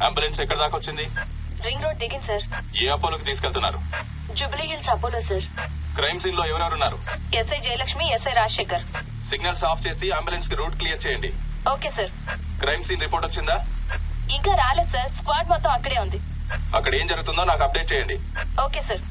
Ambulance ఎక్కడ దాకా వచ్చింది రింగ్ రోడ్ దిగింది సార్ ఏ అపోలోకి తీసుకెళ్తున్నారు Jubilee Hills Apollo sir crime scene లో ఎవరెవరున్నారు SI Jayalakshmi SI Rajasekhar signals off చేసి అంబులెన్స్ కి రూట్ క్లియర్ చేయండి okay sir crime scene report వచ్చిందా ఇంకా రాలేదు సార్ స్క్వాడ్ మొత్తం అక్కడే ఉంది అక్కడ ఏం జరుగుతుందో నాకు అప్డేట్ చేయండి ఓకే సార్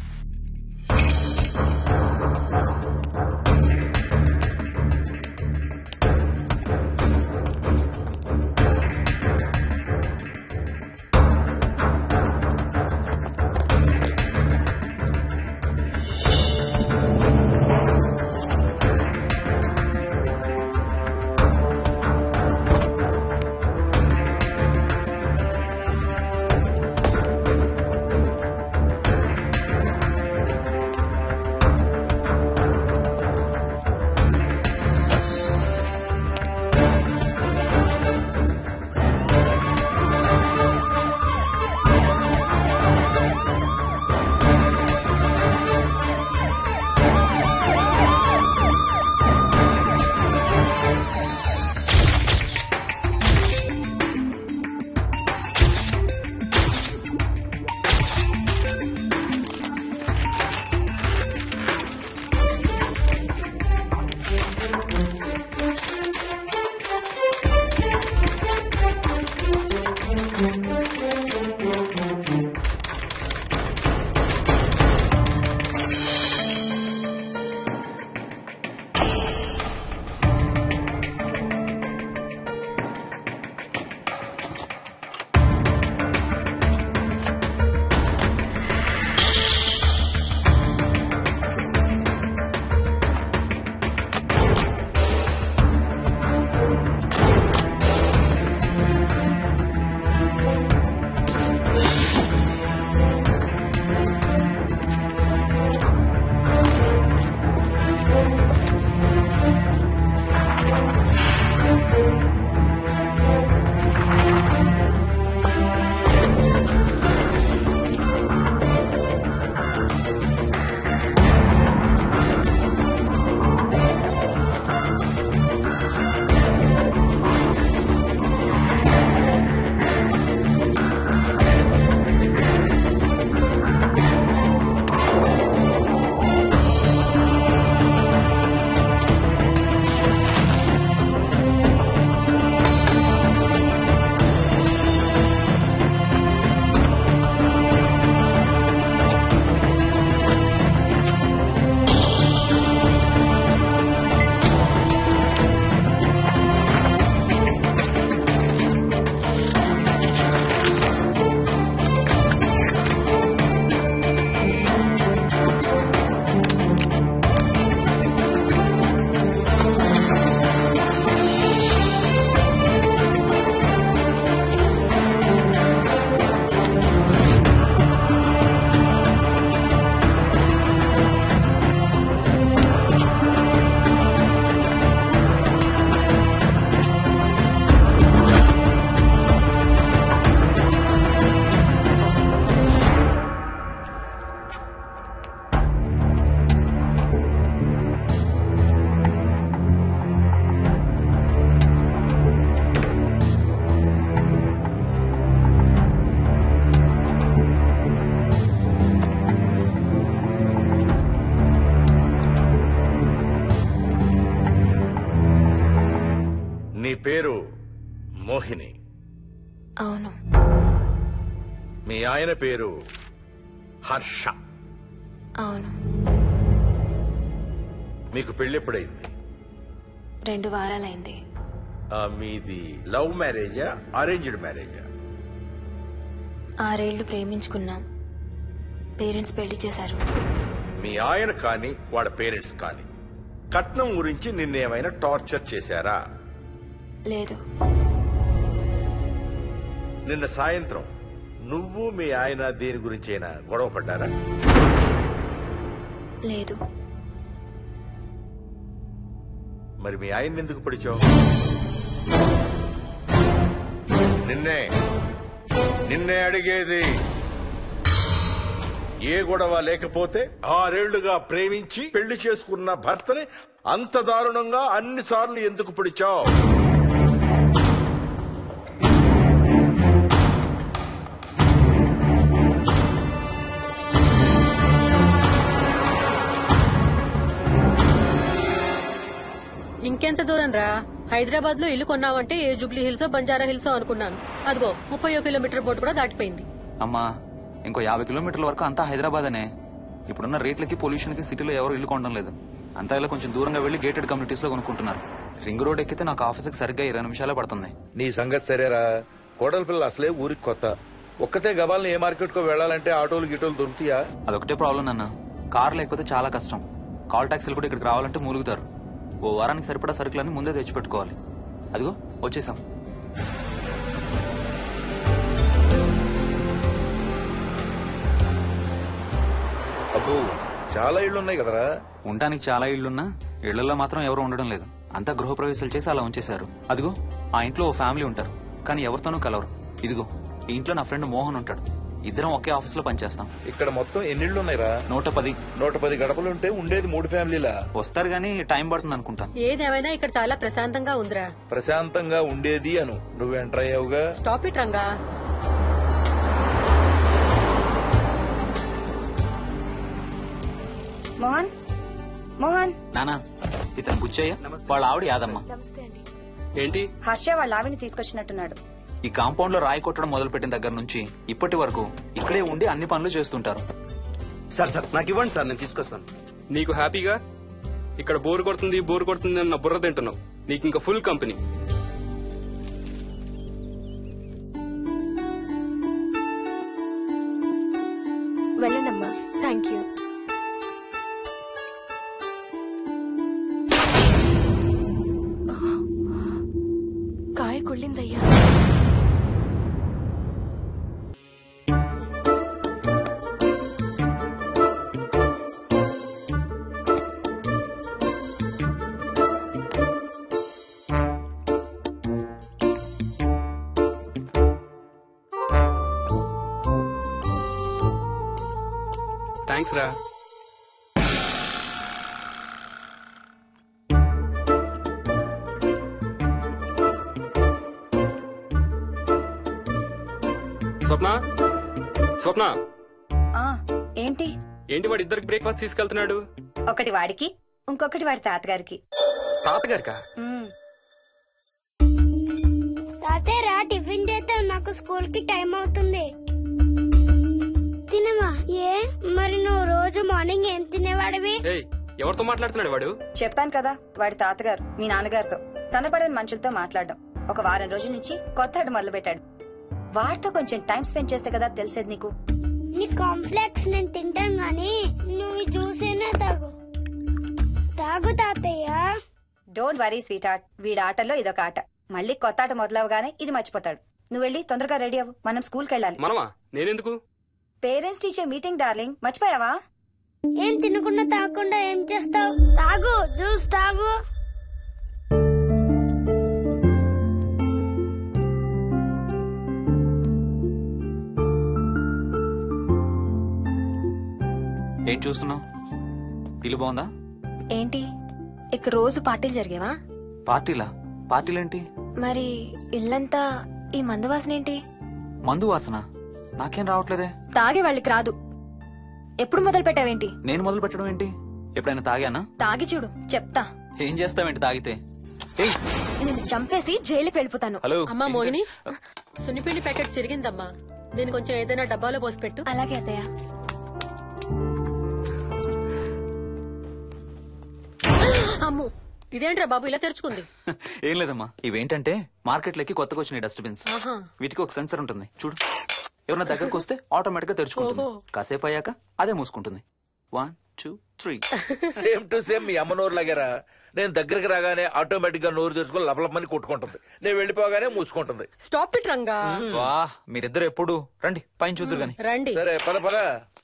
నీ పేరు మోహిని అవును మీ ఆయన పేరు హర్ష అవును మీకు పెళ్ళెప్పుడైంది రెండు వారాలైంది ఆ, మీది లవ్ మ్యారేజా అరేంజ్డ్ మ్యారేజా ఆరేళ్లు ప్రేమించుకున్నాం పేరెంట్స్ పెళ్లి చేశారు మీ ఆయన కానీ వాళ్ళ పేరెంట్స్ కానీ కట్నం గురించి నిన్నేమైనా టార్చర్ చేశారా లేదు నిన్న సాయంత్రం నువ్వు మీ ఆయన దేని గురించైనా గొడవ పడ్డారా లేదు మరి మీ ఆయన ఎందుకు పిడిచావు నిన్నే నిన్నే అడిగేది ఏ గొడవ లేకపోతే ఆరేళ్లుగా ప్రేమించి పెళ్లి చేసుకున్న భర్తని అంత దారుణంగా అన్నిసార్లు ఎందుకు పిడిచావు దూరం రా హైదరాబాద్ లో ఇల్లు కొన్నావంటే ఏ జూబ్లీ హిల్స్ బంజారా హిల్స్ అనుకున్నాను అదిగో ముప్పై కిలోమీటర్ బోర్డు కూడా దాటిపోయింది అమ్మా ఇంకో యాభై కిలోమీటర్ల వరకు అంతా హైదరాబాద్ అనే ఇప్పుడున్న రేట్లకి పొల్యూషన్ కి సిటీలో ఎవరు ఇల్లు కొనడం లేదు అంతా ఇలా కొంచెం దూరంగా వెళ్లి గేటెడ్ కమ్యూనిటీస్ లో కొనుక్కుంటున్నారు రింగ్ రోడ్ ఎక్కితే నాకు ఆఫీస్కి సరిగ్గా ఇరవై నిమిషాలే పడుతుంది నీ సంగతి సరేరా కోడల పిల్ల అసలే ఊరికి కొత్త ఒక్కతే గబాల్ని ఏ మార్కెట్ కో వెళ్ళాలంటే ఆటోలు గిటోలు దొరుకుతాయా అదొకటే ప్రాబ్లం నాన్న కార్ లేకపోతే చాలా కష్టం కాల్ ట్యాక్సీలు కూడా ఇక్కడికి రావాలంటే మూలుగుతారు ఓ వారానికి సరిపడా సరుకులన్నీ ముందే తెచ్చిపెట్టుకోవాలి అదిగో వచ్చేసాం అబ్బో చాలా ఇళ్ళు ఉన్నాయి కదరా ఉండడానికి చాలా ఇళ్లున్నా ఇళ్లలో మాత్రం ఎవరు ఉండడం లేదు అంతా గృహప్రవేశాలు చేసి అలా ఉంచేశారు అదిగో ఆ ఇంట్లో ఓ ఫ్యామిలీ ఉంటారు కానీ ఎవరితోనూ కలవరు ఇదిగో ఈ ఇంట్లో నా ఫ్రెండ్ మోహన్ ఉంటాడు ఇద్దరం ఒకే ఆఫీస్ లో పనిచేస్తాం ఇక్కడ మొత్తం ఎన్ని ఇళ్ళు ఉన్నాయిరా నూట పది నూట పది గడపలుంటే ఉండేది మూడు ఫ్యామిలీలా వస్తారు గానీ టైం పడుతుంది అనుకుంటాను ఏదేమైనా ఇక్కడ చాలా ప్రశాంతంగా ఉందిరా ప్రశాంతంగా ఉండేది అను నువ్వు ఎంటర్ అయ్యావుగా స్టాప్ ఇట్ రంగా మోహన్ మోహన్ నానా ఇతను బుచ్చయ్య వాళ్ళ ఆవిడ యాదమ్మ ఏంటి హర్ష వాళ్ళ ఆవిని తీసుకొచ్చినట్టున్నాడు ఈ కాంపౌండ్ లో రాయి కొట్టడం మొదలుపెట్టిన దగ్గర నుంచి ఇప్పటి వరకు ఇక్కడే ఉండి అన్ని పనులు చేస్తుంటారు సార్ సార్ నాకు ఇవ్వండి సార్ నేను తీసుకొస్తాను నీకు హ్యాపీగా ఇక్కడ బోర్ కొడుతుంది బోర్ కొడుతుంది అన్న బుర్ర తింటున్నావు నీకు ఇంకా ఫుల్ కంపెనీ వెళ్ళండమ్మా థ్యాంక్ యూ కాయ కుళ్ళిందయ్యా థ్యాంక్స్ రా స్వప్న స్వప్న ఆ ఏంటి ఏంటి వాడు ఇద్దరికి బ్రేక్ఫాస్ట్ తీసుకెళ్తున్నాడు ఒకటి వాడికి ఇంకొకటి వాడి తాతగారికి తాతగారికా ఉమ్, తాతయ్య రా టిఫిన్ చేద్దాం నాకు స్కూల్ కి టైం అవుతుంది తినమా ఏ మరి నువ్వు రోజు మార్నింగ్ ఏం తినేవాడివి ఏయ్ ఎవరితో మాట్లాడుతున్నాడు వాడు చెప్పాను కదా వాడి తాతగారు మీ నాన్నగారితో కనపడని మనుషులతో మాట్లాడడం ఒక వారం రోజుల నుంచి కొత్త ఆట మొదలు పెట్టాడు వాడితో కొంచెం టైం స్పెండ్ చేస్తే కదా తెలిసేది నీకు నీ కాంప్లెక్స్ నేను తింటాను గాని నువ్వు ఈ జ్యూస్ అయినా తాగు తాగు తాతయ్య డోంట్ వరీ స్వీట్ ఆర్ట్ వీడి ఆటలో ఇదొక ఆట మళ్ళీ కొత్త ఆట మొదలవగానే ఇది మర్చిపోతాడు నువ్వు వెళ్ళి తొందరగా రెడీ అవ్వు మనం స్కూల్కి వెళ్ళాలి మనమా నేనెందుకు పేరెంట్స్ టీచర్ మీటింగ్ డార్లింగ్ మర్చిపోయావా ఏం తినకుండా తాగకుండా ఏం చేస్తావు తాగు జ్యూస్ తాగు ఏం చూస్తున్నావు ఇల్లు బాగుందా ఏంటి ఇక్కడ రోజు పార్టీలు జరిగేవా పార్టీలా పార్టీలేంటి మరి ఇల్లంతా ఈ మందు వాసన ఏంటి మందు వాసన నాకేం రావట్లేదే తాగే వాళ్ళకి రాదు ఎప్పుడు మొదలు పెట్టావేంటి నేను మొదలు పెట్టడం ఏంటి ఎప్పుడైనా తాగానా తాగి చూడు చెప్తా ఏం చేస్తావేంటి తాగితే ఏయ్ నేను చంపేసి జైలుకి వెళ్ళిపోతాను హలో అమ్మా మోహిని సున్నిపిండి ప్యాకెట్ చిరిగిందమ్మా దీని కొంచెం ఏదైనా డబ్బాలో పోసి పెట్టు అలాగే అత్తయ్య అమ్ము ఇదేంట్రా బాబు ఇలా తెరుచుకుంది ఏం లేదమ్మా ఇవేంటంటే మార్కెట్లోకి కొత్తగా వచ్చినాయి డస్ట్బిన్స్ ఆహా. వీటికి ఒక సెన్సర్ ఉంటుంది చూడు ఎవరైనా దగ్గరకు వస్తే ఆటోమేటిక్ గా తెరుచుకుంటుంది ఓహో. కాసేపు అయ్యాక అదే మూసుకుంటుంది one two three same to same మీ అమ్మ నోరు లాగారా నేను దగ్గరికి రాగానే ఆటోమేటిక్ గా నోరు తెరుచుకొని లపలపని కొట్టుకుంటుంది నేను వెళ్ళిపోగానే మూసుకుంటుంది స్టాప్ ఇట్ రంగా వా మీరిద్దరు ఎప్పుడు రండి పైన చూద్దరు గాని రండి సరే పద పద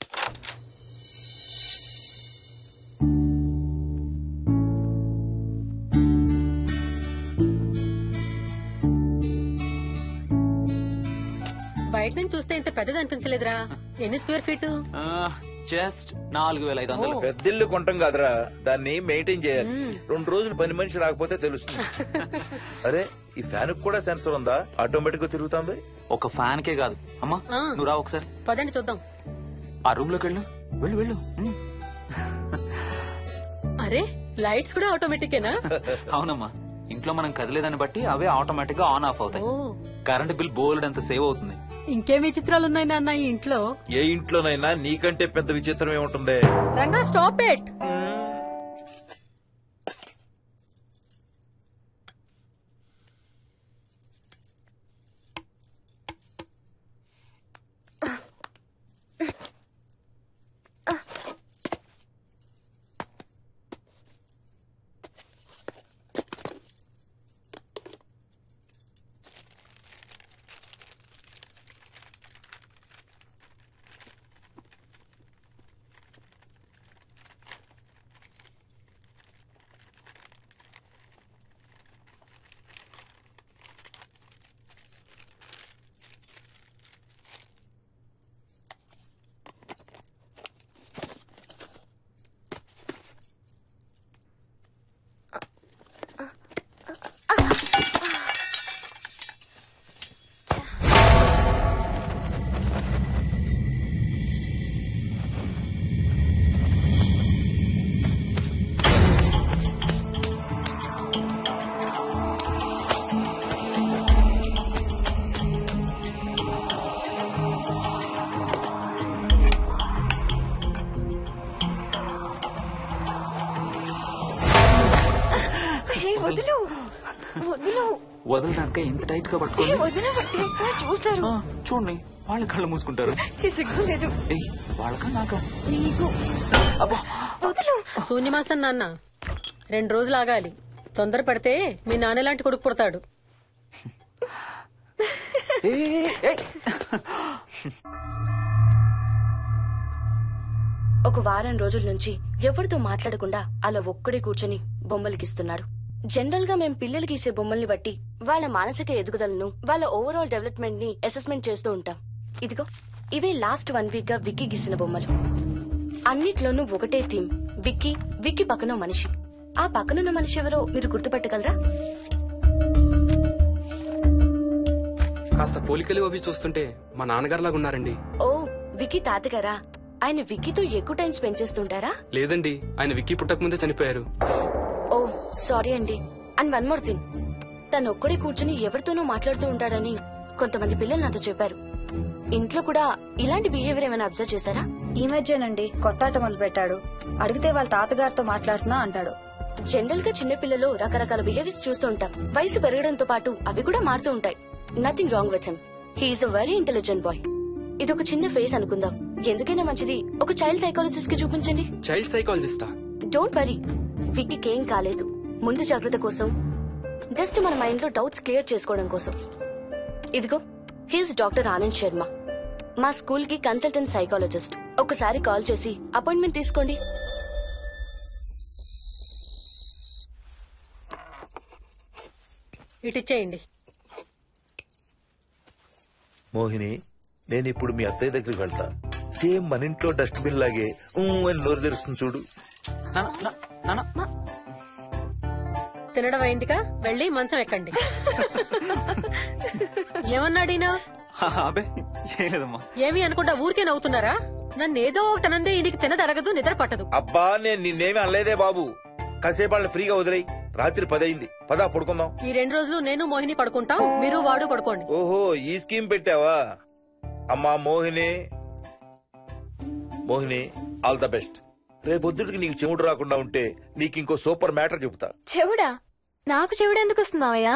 బయట నుంచి చూస్తే ఇంత పెద్దది అనిపించలేదురా ఎన్ని స్క్వేర్ ఫీట్ జస్ట్ నాలుగు వేల ఐదు వందలు పెద్దిల్లు కొంటాం కాదురా దాన్ని మెయింటైన్ చేయాలి రెండు రోజులు పని మనిషి రాకపోతే తెలుస్తుంది అరే ఈ ఫ్యాన్ కూడా సెన్సర్ ఉందా ఆటోమేటిక్ గా తిరుగుతుంది ఒక ఫ్యాన్ కే కాదు అమ్మా ఆ. నువ్వు రా ఒకసారి పదండి చూద్దాం ఆ రూమ్ లోకి వెళ్ళు వెళ్ళు వెళ్ళు ఉమ్. అరే లైట్స్ కూడా ఆటోమేటికేనా అవునమ్మా ఇంట్లో మనం కదిలేదాన్ని బట్టి అవే ఆటోమేటిక్ గా ఆన్ ఆఫ్ అవుతాయి ఓ కరెంట్ బిల్ బోల్డ్ అంత సేవ్ అవుతుంది ఇంకేం విచిత్రాలు ఉన్నాయి నాన్న ఈ ఇంట్లో ఏ ఇంట్లోనైనా నీకంటే పెద్ద విచిత్రం ఏముంటుంది రంగా స్టాప్ ఇట్ వదులు వదులు వదలడానిక ఇంత టైట్ గా పట్టుకోండి వదిన చూస్తారు ఆ, చూడండి వాళ్ళ కళ్ళు మూసుకుంటారు సిగ్గులేదు ఏయ్ వాళ్ళకా నాకా నీకు అబ్బా వదులు శూన్యమాసం నాన్న రెండు రోజులు ఆగాలి తొందర పడితే మీ నాన్న లాంటి కొడుకు పుడతాడు ఏయ్, ఏయ్, ఏయ్. ఒక వారం రోజుల నుంచి ఎవరితో మాట్లాడకుండా అలా ఒక్కడే కూర్చొని బొమ్మలు గీస్తున్నాడు జనరల్ గా మేం పిల్లలు గీసే బొమ్మల్ని బట్టి వాళ్ళ మానసిక ఎదుగుదలను వాళ్ళ ఓవరాల్ డెవలప్మెంట్ ని అసెస్మెంట్ చేస్తూ ఉంటాం ఇదిగో ఇవే లాస్ట్ వన్ వీక్ గా విక్కీ గీసిన బొమ్మలు అన్నిట్లోనూ ఒకటే థీమ్ విక్కీ విక్కీ పక్కన మనిషి ఆ పక్కనున్న మనిషి ఎవరో మీరు గుర్తుపెట్టగలరా కాస్త పోలికలు అవి చూస్తుంటే మా నాన్నగారులాగా ఉన్నారండి ఓ విక్కీ తాతగారా ఆయన విక్కీతో ఎక్కువ టైం స్పెండ్ చేస్తుంటారా లేదండి ఆయన విక్కీ పుట్టక ముందే చనిపోయారు ఓ సారీ అండి అండ్ వన్ మోర్ థింగ్ తను ఒక్కడే కూర్చుని ఎవరితోనూ మాట్లాడుతూ ఉంటాడని కొంతమంది పిల్లలు నాతో చెప్పారు ఇంట్లో కూడా ఇలాంటి బిహేవియర్ ఏమైనా అబ్జర్వ్ చేశారా ఈ మధ్యనండి కొత్త ఆట మొదలు పెట్టాడు అడిగితే వాళ్ళ తాతగారితో మాట్లాడుతున్నా అంటాడు జనరల్ గా చిన్న పిల్లలు రకరకాల బిహేవియర్స్ చూస్తూ ఉంటాం వయసు పెరగడంతో పాటు అవి కూడా మారుతూ ఉంటాయి nothing wrong with him he's a very intelligent boy ఇది ఒక చిన్న ఫేస్ అనుకుందాం ఎందుకైనా మంచిది ఒక చైల్డ్ సైకాలజిస్ట్ కి చూపించండి చైల్డ్ సైకాలజిస్టా డోంట్ వరీ విక్కీకి ఏం కాలేదు ముందు జాగ్రత్త కోసం జస్ట్ మన మైండ్ లో డౌట్స్ క్లియర్ చేసుకోవడం కోసం ఇదిగో హీస్ డాక్టర్ ఆనంద్ శర్మ మా స్కూల్ కి కన్సల్టెంట్ సైకాలజిస్ట్ ఒకసారి కాల్ చేసి అపాయింట్మెంట్ తీసుకోండి ఇటిచ్చేయండి మోహిని నేను ఇప్పుడు మీ అత్తయ్య దగ్గరికి వెళ్తా సేమ్ మన ఇంట్లో డస్ట్బిన్ లాగే ఊ అని నోరు తెరుస్తుంది చూడు నాన్న, నా- నాన్న తినడం అయిందిగా వెళ్ళి మంచం ఎక్కండి ఏమన్నాడీనా హా, అబే ఏం లేదమ్మా ఏమి అనుకుంటా ఊరికే నవ్వుతున్నారా నన్ను ఏదో ఒకటి అనందే ఈయనకి తినదరగదు నిద్ర పట్టదు అబ్బా నేను నిన్నేమి అనలేదే బాబు కాసేపు వాళ్ళని ఫ్రీగా వదిలేయి రాత్రి పదయింది పదా పడుకుందాం ఈ రెండు రోజులు నేను మోహిని పడుకుంటాం మీరు వాడు పడుకోండి ఓహో ఈ స్కీమ్ పెట్టావా అమ్మా Mohini Mohini all the best రేపొద్దుటికి నీకు చెవుడు రాకుండా ఉంటే నీకు ఇంకో సూపర్ మ్యాటర్ చెబుతా చెవుడా నాకు చెవుడు ఎందుకు వస్తుంది మావయ్య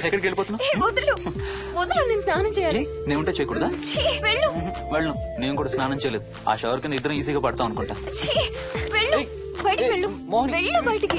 ఎక్కడికి వెళ్ళిపోతున్నావు ఏ, వదులు వదులు నేను స్నానం చేయాలి ఏ, నేను ఉంటే చేయకూడదా ఛీ, వెళ్ళు వెళ్ళను నేను కూడా స్నానం చేయలేదు ఆ షవర్ కింద ఇద్దరం ఈజీగా పడతాం అనుకుంటా ఛీ, వెళ్ళు ఏయ్, బయటికి ఏయ్, వెళ్ళు మోహిని, వెళ్ళు బయటికి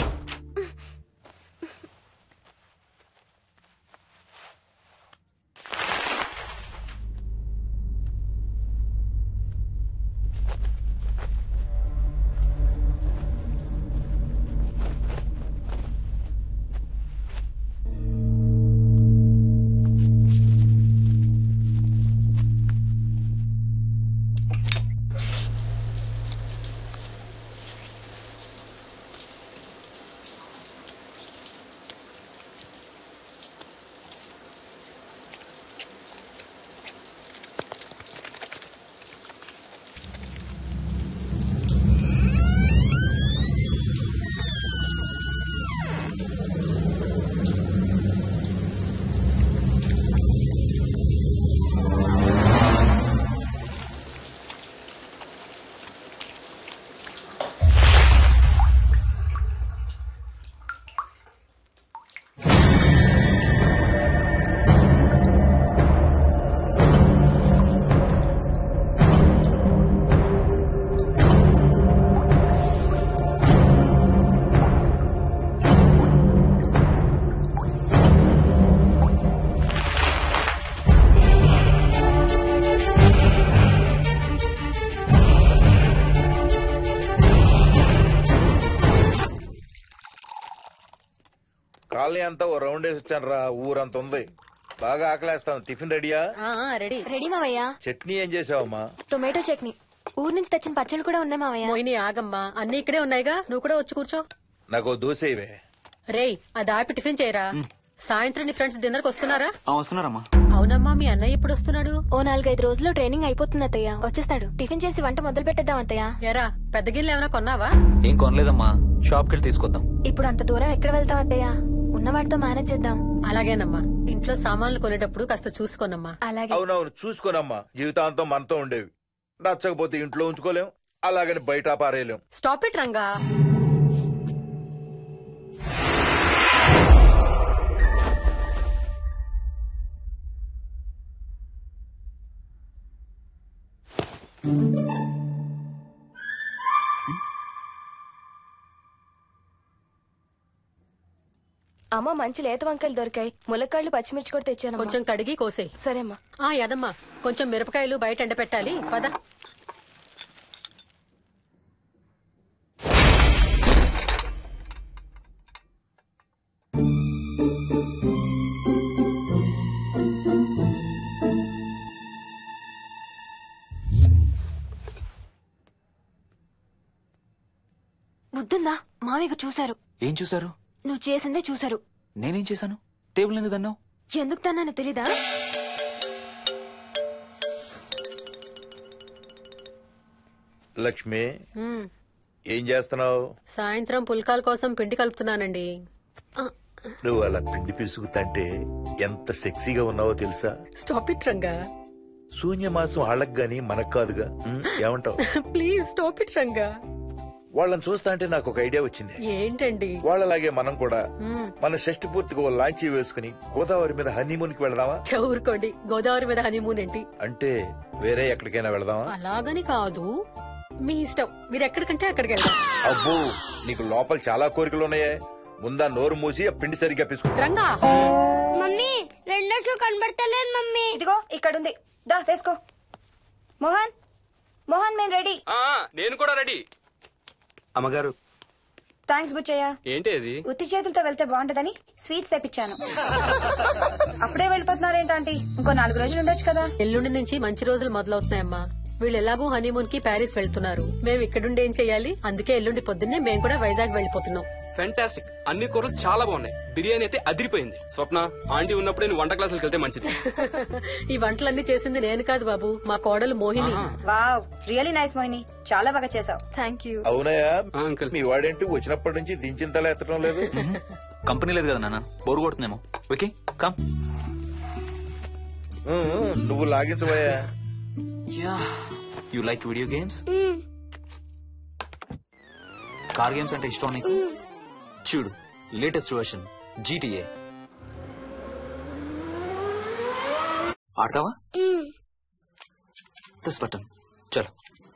కాలనీ అంతా ఓ రౌండ్ వేసి వచ్చాను రా ఊరంత ఉంది బాగా ఆకలేస్తాం టిఫిన్ రెడీయా ఆ, ఆ, రెడీ రెడీ మావయ్య చట్నీ ఏం చేసావమ్మా టొమాటో చట్నీ ఊరు నుంచి తెచ్చిన పచ్చళ్ళు కూడా ఉన్నాయి మావయ్య మోయిని ఆగమ్మా అన్ని ఇక్కడే ఉన్నాయిగా నువ్వు కూడా వచ్చి కూర్చో నాకు ఓ దోశ ఇవే రేయ్ అది ఆపి టిఫిన్ చేయరా సాయంత్రం నీ ఫ్రెండ్స్ డిన్నర్ కి వస్తున్నారా ఆ, వస్తున్నారమ్మా అవునమ్మా మీ అన్నయ్య ఎప్పుడు వస్తున్నాడు ఓ నాలుగైదు రోజుల్లో ట్రైనింగ్ అయిపోతుంది అత్తయ్య వచ్చేస్తాడు టిఫిన్ చేసి వంట మొదలు పెట్టేద్దాం అత్తయ్య ఎరా పెద్ద గిన్నెలు ఏమైనా కొన్నావా ఏం కొనలేదమ్మా షాప్కి వెళ్ళి తీసుకొద్దాం ఇప్పుడు అంత దూరం ఎక్కడ వెళ్తాం అత్తయ్య ఉన్న వాటితో మేనేజ్ చేద్దాం అలాగేనమ్మా ఇంట్లో సామాన్లు కొనేటప్పుడు కాస్త చూసుకోనమ్మా అలాగే అవునవును చూసుకోనమ్మా జీవితాంతం మనతో ఉండేవి నచ్చకపోతే ఇంట్లో ఉంచుకోలేం అలాగని బయట పారేయలేం స్టాప్ ఇట్ రంగా అమ్మ మంచి లేత వంకాయలు దొరికాయి ములక్కాళ్ళు పచ్చిమిర్చి కూడా తెచ్చాను కొంచెం కడిగి కోసేయ్ సరేమ్మా ఆ యదమ్మా కొంచెం మిరపకాయలు బయట ఎండపెట్టాలి పద బుద్ధుందా మామయ్య చూశారు ఏం చూసారు నువ్వు చేసిందే చూశారు నేనేం చేశాను టేబుల్ ఎందుకు అన్నావు ఎందుకు తన్నాను తెలీదా లక్ష్మి ఉమ్, ఏం చేస్తున్నావు సాయంత్రం పుల్కాల కోసం పిండి కలుపుతున్నానండి ఆ, నువ్వు అలా పిండి పిసుకుతంటే ఎంత సెక్సీగా ఉన్నావో తెలుసా స్టాప్ ఇట్ రంగా శూన్యమాసం వాళ్ళకి గాని మనకు కాదుగా ఉం? ఏమంటావు ప్లీజ్ స్టాప్ ఇట్ రంగా వాళ్ళని చూస్తా అంటే నాకు ఒక ఐడియా వచ్చింది ఏంటండి వాళ్ళలాగే మనం కూడా మ్మ్. మన షష్టి పూర్తిగా ఓ లాంచీ వేసుకుని గోదావరి మీద హనీమూన్ కి వెళదామా చౌరుకోండి గోదావరి మీద హనీమూన్ ఏంటి అంటే వేరే ఎక్కడికైనా వెళదామా అలాగని కాదు మీ ఇష్టం మీరు ఎక్కడికంటే అక్కడికి వెళ్దాం అబ్బో నీకు లోపల చాలా కోరికలు ఉన్నాయే ముందా నోరు మూసి ఆ పిండి సరిగ్గా పిసుకు రంగా మమ్మీ రెండో షూ కనబడతలేదు మమ్మీ ఇదిగో ఇక్కడుంది దా వేసుకో మోహన్ మోహన్ మేము రెడీ ఆ, నేను కూడా రెడీ అమ్మగారు థ్యాంక్స్ బుచ్చయ్య ఏంటి అది ఉత్తి చేతులతో వెళ్తే బాగుంటదని స్వీట్స్ తెప్పించాను అప్పుడే వెళ్ళిపోతున్నారేంటంటీ ఇంకో నాలుగు రోజులు ఉండొచ్చు కదా ఎల్లుండి నుంచి మంచి రోజులు మొదలవుతున్నాయమ్మా వీళ్ళు ఎలాగూ హనీమూన్ కి ప్యారిస్ వెళ్తున్నారు మేము ఇక్కడుండి ఏం చెయ్యాలి అందుకే ఎల్లుండి పొద్దున్నే మేము కూడా వైజాగ్ వెళ్ళిపోతున్నాం ఫెంటాస్టిక్ అన్ని కూరలు చాలా బాగున్నాయి బిర్యానీ అయితే అదిరిపోయింది స్వప్న ఆంటీ ఉన్నప్పుడే నువ్వు వంట క్లాసులకు వెళ్తే మంచిది ఈ వంటలన్నీ చేసింది నేను కాదు బాబు మా కోడలు Mohini wow really nice Mohini చాలా బాగా చేసావు థ్యాంక్ యూ అవునయ్యా ఆ, అంకుల్ మీ వాడేంటి వచ్చినప్పటి నుంచి దించిన తల ఎత్తడం లేదు కంపెనీ లేదు కదా నాన్న బోరు కొడుతుందేమో ఓకే కమ్ ఉం, ఉం, నువ్వు లాగించబోయా yeah you like video games car games అంటే ఇష్టం నీకు చూడు లేటెస్ట్ వర్షన్ జీటీఏ ఆడతావా మ్మ్. దస్ బటన్ చలో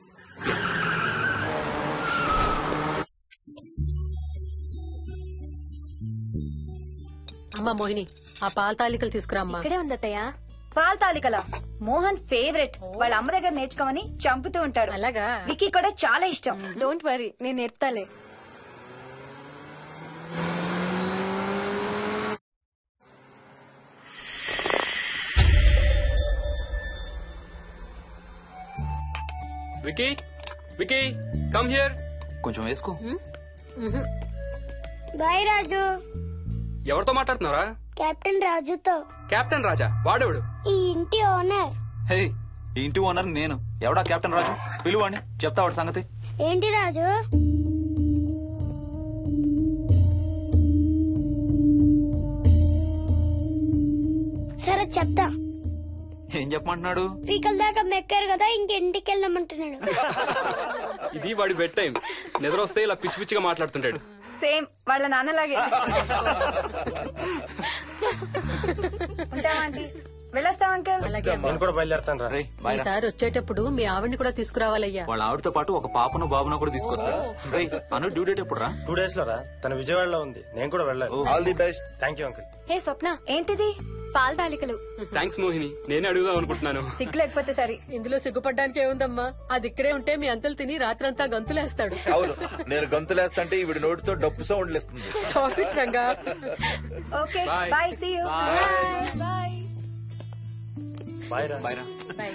అమ్మా మోహిని ఆ పాల తాలికలు తీసుకురామ్మా ఇక్కడే ఉంది అత్తయ్య పాల తాలికల మోహన్ ఫేవరెట్ వాళ్ళ అమ్మ దగ్గర నేర్చుకోమని చంపుతూ ఉంటాడు అలాగా విక్కీ కూడా చాలా ఇష్టం డోంట్ వరీ నేను నేర్పుతాలే వికీ వికీ కమ్ హియర్ కొంచెం వేసుకో బాయ్ రాజు ఎవరితో మాట్లాడుతున్నారా కెప్టెన్ రాజుతో కెప్టెన్ రాజా వాడేవాడు ఈ ఇంటి ఓనర్ హే ఈ ఇంటి ఓనర్ నేను ఎవడా కెప్టెన్ రాజు పిలువాడిని చెప్తా వాడి సంగతి ఏంటి రాజు సరే చెప్తా ఏం చెప్పమంటున్నాడు పీకల దాకా మెక్కారు కదా ఇంటికి వెళ్ళమంటున్నాడు ఇది వాడి బెడ్ టైం నిద్ర వస్తే ఇలా పిచ్చి పిచ్చిగా మాట్లాడుతుంటాడు సేమ్ వాళ్ళ నాన్నలాగే ఉంటావా ఆంటీ వెళ్ళొస్తాం అంకల్ అలాగే అమ్మా. నేను కూడా బయలుదేరుతాను రా రే బాయ్ రా. ఈసారి వచ్చేటప్పుడు మీ ఆవిడ్ని కూడా తీసుకురావాలయ్యా వాళ్ళ ఆవిడతో పాటు ఒక పాపను బాబును కూడా తీసుకొస్తాడు రేయ్ అను డ్యూ డేట్ ఎప్పుడు రా టూ డేస్ లో రా తన విజయవాడలో ఉంది నేను కూడా వెళ్ళాలి all the best thank you uncle hey Swapna ఏంటిది పాల తాలికలు థ్యాంక్స్ మోహిని నేనే అడుగుదాం అనుకుంటున్నాను సిగ్గు లేకపోతే సరి ఇందులో సిగ్గుపడ్డానికి ఏముందమ్మా అది ఇక్కడే ఉంటే మీ అంకుల్ తిని రాత్రంతా గంతులేస్తాడు అవును నేను గంతులేస్తంటే ఈవిడ నోటితో డప్పు సౌండ్లు ఇస్తుంది Stop it, Ranga okay Bye. Bye see you bye bye రా బాయ్ రా బాయ్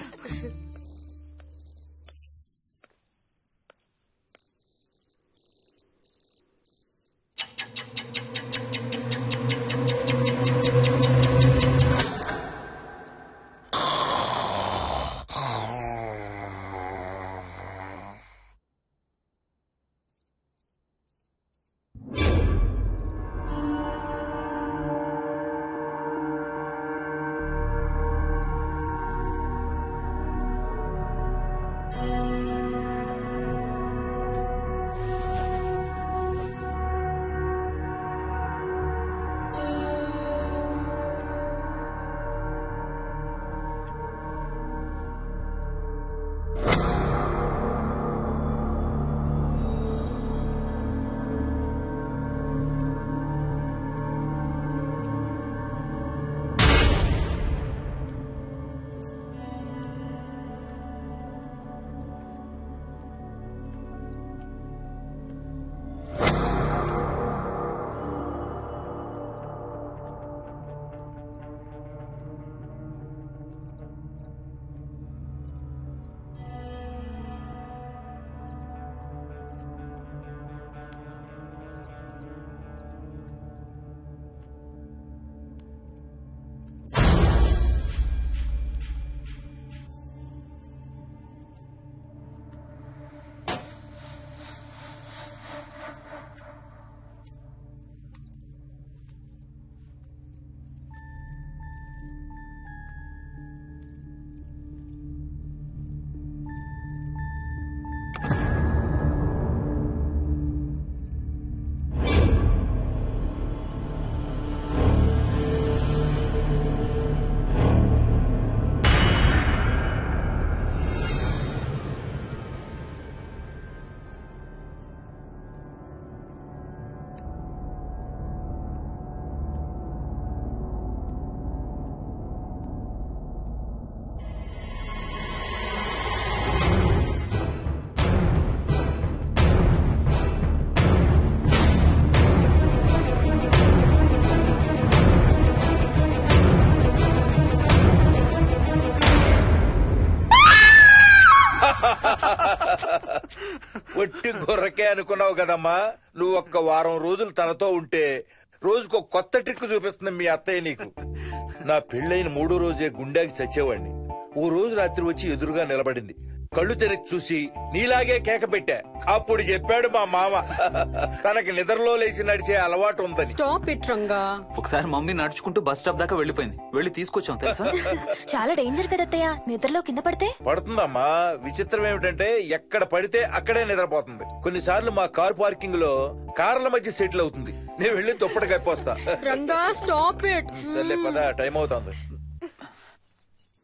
ఒట్టి గొర్రకే అనుకున్నావు కదమ్మా నువ్వు ఒక్క వారం రోజులు తనతో ఉంటే రోజుకు ఒక కొత్త ట్రిక్ చూపిస్తుంది మీ అత్తయ్య నీకు నా పెళ్ళైన మూడో రోజే గుండెకి చచ్చేవాడిని ఓ రోజు రాత్రి వచ్చి ఎదురుగా నిలబడింది కళ్ళు తెరచి చూసి నీలాగే కేక పెట్టా అప్పుడు చెప్పాడు మా మామ తనకి నిద్రలో లేచి నడిచే అలవాటు ఉందని స్టాప్ ఇట్ రంగా ఒకసారి మమ్మీ నడుచుకుంటూ బస్ స్టాప్ దాకా వెళ్ళిపోయింది వెళ్ళి తీసుకొచ్చాం తెలుసా చాలా డేంజర్ కదా అత్తయ్య నిద్రలో కింద పడితే పడుతుందమ్మా విచిత్రం ఏమిటంటే ఎక్కడ పడితే అక్కడే నిద్రపోతుంది కొన్నిసార్లు మా కార్ పార్కింగ్ లో కార్ల మధ్య సెటిల్ అవుతుంది నేను వెళ్ళి దుప్పటి కప్పొస్తా రంగా స్టాప్ ఇట్ సర్లే పద టైం అవుతుంది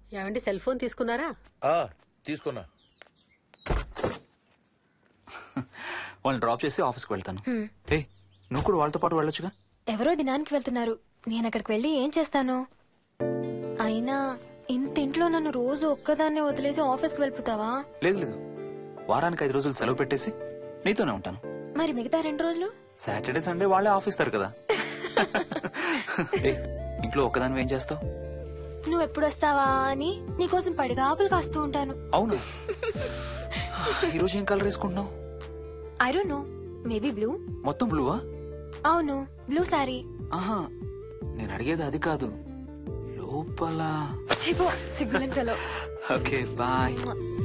ఏమండి సెల్ ఫోన్ తీసుకున్నారా ఆ, తీసుకున్నా వాళ్ళని డ్రాప్ చేసి ఆఫీస్కి వెళ్తాను ఏ నువ్వు కూడా వాళ్ళతో పాటు వెళ్ళొచ్చుగా ఎవరో దినానికి వెళ్తున్నారు నేను అక్కడికి వెళ్ళి ఏం చేస్తాను అయినా ఇంత ఇంట్లో నన్ను రోజు ఒక్కదాన్నే వదిలేసి ఆఫీస్కి వెళ్ళిపోతావా లేదు లేదు వారానికి ఐదు రోజులు సెలవు పెట్టేసి నీతోనే ఉంటాను మరి మిగతా రెండు రోజులు సాటర్డే సండే వాళ్ళే ఆఫీస్ తరు కదా ఏ ఇంట్లో ఒక్కదాని ఏం చేస్తావు నువ్వు ఎప్పుడు వస్తావా అని నీకోసం పడిగా ఆపులు కాస్తూ ఉంటాను అవును ఈరోజు ఏం కలర్ వేసుకుంటున్నావు I don't know maybe blue మొత్తం బ్లూవా అవును బ్లూ సారీ ఆహా నేను అడిగేది అది కాదు లోపల చిపో సిగ్గులని ఫెలో ఓకే బాయ్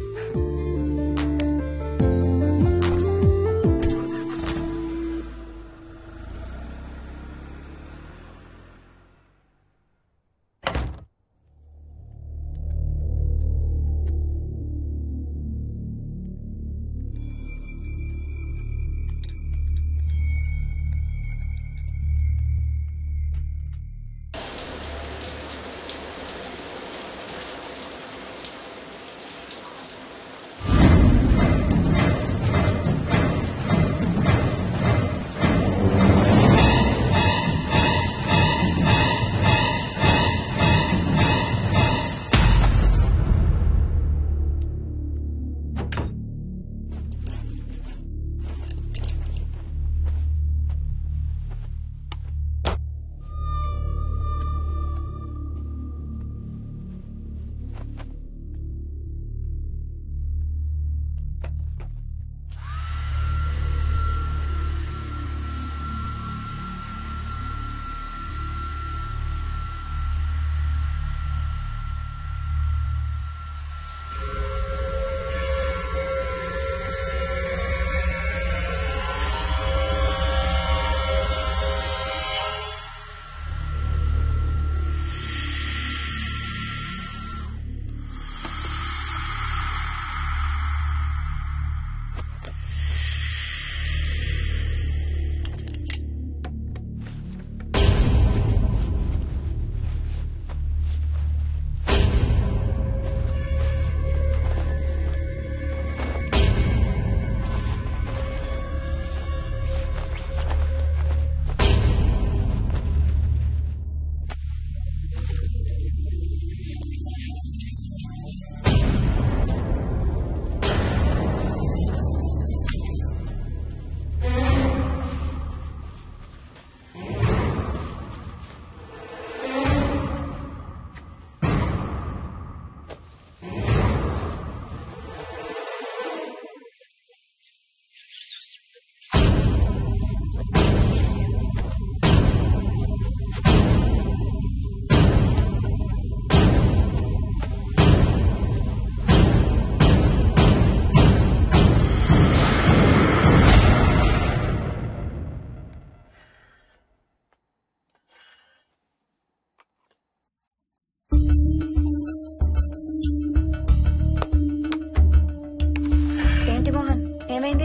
ఏంటి మోహన్ ఏమైంది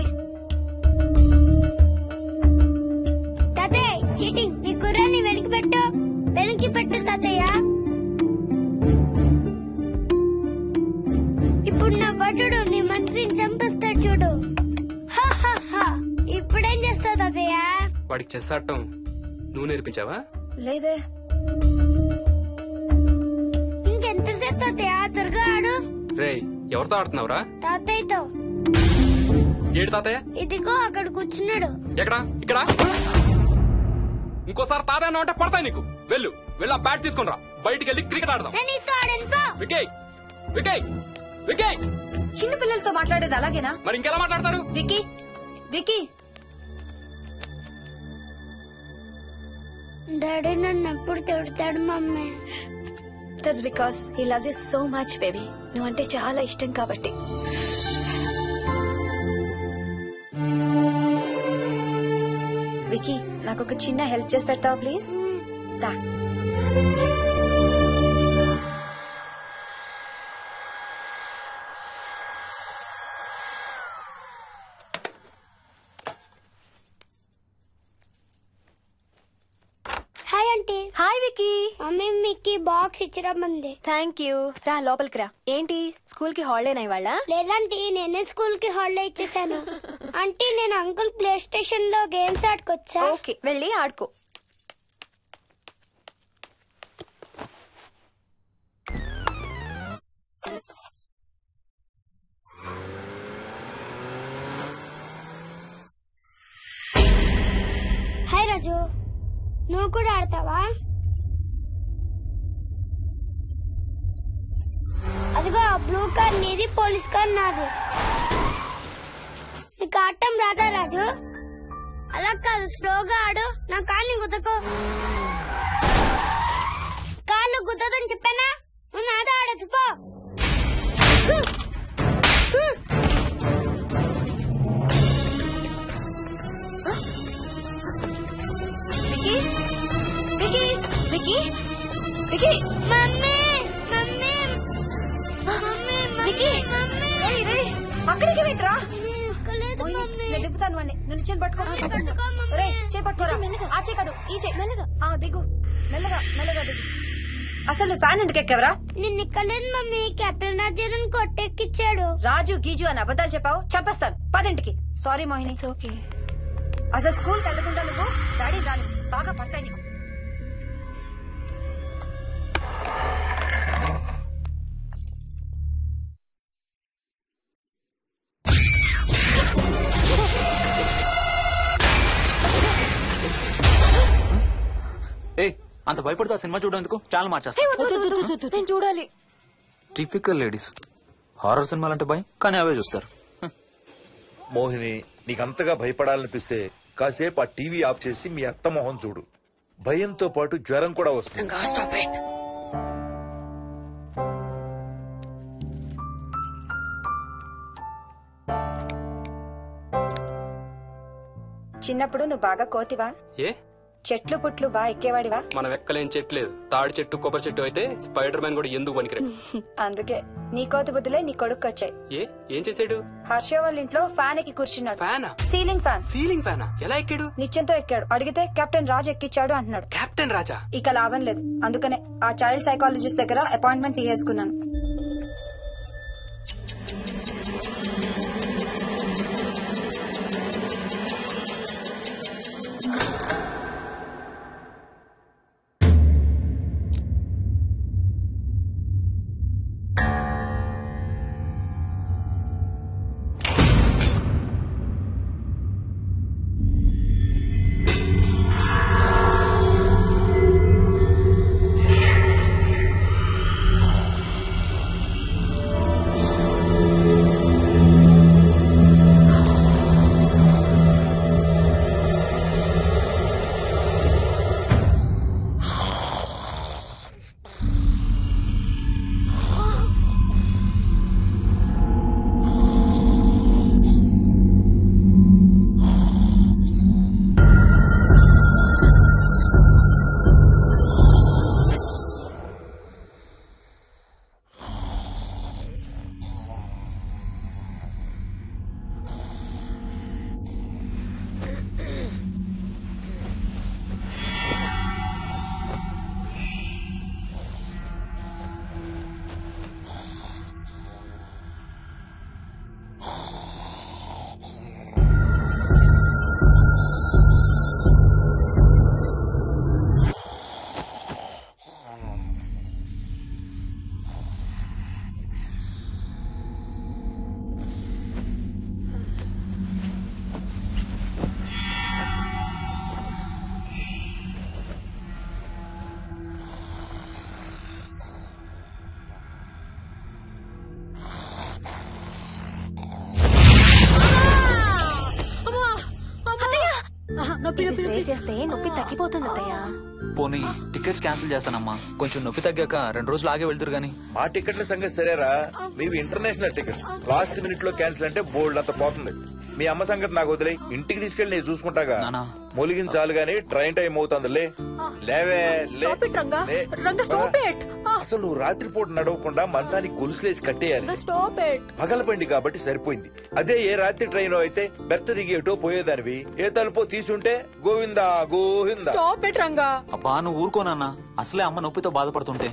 తాతయ్య చీటింగ్ నీ కుర్రాన్ని వెనక్కి పెట్టు వెనక్కి పెట్టు తాతయ్య ఇప్పుడు నా భటుడు నీ మంత్రిని చంపేస్తాడు చూడు హా, హా, హా. ఇప్పుడేం చేస్తావు తాతయ్య వాడికి చెస్ ఆడటం నువ్వు నేర్పించావా లేదే ఇంకెంతసేపు తాతయ్య త్వరగా ఆడు రేయ్ ఎవరితో ఆడుతున్నావురా తాతయ్యతో ఏడు తాతయ్య ఇదిగో అక్కడ కూర్చున్నాడు ఎక్కడా ఇక్కడ ఇంకోసారి తాతయ్య అన్నావు అంటే పడతాయి నీకు వెళ్ళు వెళ్ళి ఆ బ్యాట్ తీసుకుని రా బయటికి వెళ్ళి క్రికెట్ ఆడదాం నేను నీతో ఆడను పో వికయ్ వికయ్ వికయ్ చిన్న పిల్లలతో మాట్లాడేది అలాగేనా మరి ఇంకెలా మాట్లాడతారు వికీ వికీ డాడీ నన్ను ఎప్పుడు తిడతాడు mummy that's because he loves you so much baby నువ్వంటే చాలా ఇష్టం కాబట్టి వికీ నాకు ఒక చిన్న హెల్ప్ చేసి పెడతావా ప్లీజ్ దా hi aunty hi Vicky mummy మీకు బాక్స్ ఇచ్చిరమ్మంది థ్యాంక్ యూ రా లోపలికి రా ఏంటి స్కూల్ కి హాలిడేనా ఇవాళ లేదంటే నేనే స్కూల్ కి హాలిడే ఇచ్చేసాను అంటే నేను అంకుల్ ప్లే స్టేషన్ లో గేమ్స్ ఆడుకొచ్చా ఓకే వెళ్ళి ఆడుకో హాయ్ రాజు నువ్వు కూడా ఆడతావా అదిగో ఆ బ్లూ కార్ నీది పోలీస్ కార్ నాది నీకు ఆడటం రాదా రాజు అలా కాదు స్లోగా ఆడు నా కార్ని గుద్దకు కార్ను గుద్దదని చెప్పానా నువ్వు నాతో ఆడచ్చు పో Vicky Vicky Vicky Vicky mummy mummy mummy Vicky రేయ్, రేయ్, అక్కడికి వెళ్ళరా నేను దింపుతాను వాడిని నువ్వు చేయి పట్టుకో రే చేయి పట్టుకోరా ఆ చేయి కాదు ఈ చేయి మెల్లగా ఆ దిగు మెల్లగా మెల్లగా దిగు అసలు నువ్వు ఫ్యాన్ ఎందుకు ఎక్కావరా నిన్న ఎక్కలేదు మమ్మీ కెప్టెన్ రాజేరన్ కొట్టెక్కిచ్చాడు రాజు గీజు అని అబద్ధాలు చెప్పావు చంపేస్తాను పదింటికి సారీ మోహిని ఓకే అసలు స్కూల్ వెళ్ళకుండా నువ్వు డాడీ రాని బాగా పడతాయి నీకు ఏ అంత భయపడుతూ ఆ సినిమా చూడేందుకు చాలా మార్చేస్తా నేను చూడాలి టిపికల్ లేడీస్ హారర్ సినిమాలంటే భయం కానీ అవే చూస్తారు మోహిని నీకంతగా భయపడాలనిపిస్తే కాసేపు ఆ టీవీ ఆఫ్ చేసి మీ అత్త మొహం చూడు భయంతో పాటు జ్వరం కూడా వస్తుంది చిన్నప్పుడు నువ్వు బాగా కోతివా ఏ చెట్లు పుట్లు బాగా ఎక్కేవాడివా మనం ఎక్కలేని చెట్లేదు తాడి చెట్టు కొబ్బరి చెట్టు అయితే స్పైడర్ మ్యాన్ కూడా ఎందుకు పనికిరాడు అందుకే నీ కోతి బుద్ధులే నీ కొడుకు వచ్చాయి ఏ ఏం చేసాడు హర్ష వాళ్ళ ఇంట్లో ఫ్యాన్ ఎక్కి కూర్చున్నాడు ఫ్యానా సీలింగ్ ఫ్యాన్ సీలింగ్ ఫ్యానా ఎలా ఎక్కాడు నిత్యంతో ఎక్కాడు అడిగితే కెప్టెన్ రాజు ఎక్కిచ్చాడు అంటున్నాడు కెప్టెన్ రాజా ఇక లాభం లేదు అందుకనే ఆ చైల్డ్ సైకాలజిస్ట్ దగ్గర అపాయింట్మెంట్ తీసుకున్నాను ఇది స్ప్రే చేస్తే నొప్పి తగ్గిపోతుంది అత్తయ్య పోనీ టికెట్స్ క్యాన్సిల్ చేస్తానమ్మా కొంచెం నొప్పి తగ్గాక రెండు రోజులు ఆగే వెళ్తురు గానీ మా టికెట్ల సంగతి సరేరా మీవి ఇంటర్నేషనల్ టికెట్స్ లాస్ట్ మినిట్ లో క్యాన్సిల్ అంటే బోల్డ్ అంత పోతుంది మీ అమ్మ సంగతి నాకు వదిలే ఇంటికి తీసుకెళ్ళి నేను చూసుకుంటాగా నానా. మొలిగించాలు గాని ట్రైన్ టైం అవుతుంది లే లేవే లే. Stop it, Ranga. లే. Ranga, stop it. ఆ. అసలు నువ్వు రాత్రిపూట నడవకుండా మంచానికి గొలుసులేసి కట్టేయాలి స్టాప్ ఇట్ పగలబండి కాబట్టి సరిపోయింది అదే ఏ రాత్రి ట్రైన్ అయితే బెర్త దిగి ఎటో పోయేదానివి ఏ తలుపో తీసుంటే గోవిందా గోవిందా స్టాప్ ఇట్ రంగా అబ్బా నువ్వు ఊరుకోనన్నా అసలే అమ్మ నొప్పితో బాధపడుతుంటే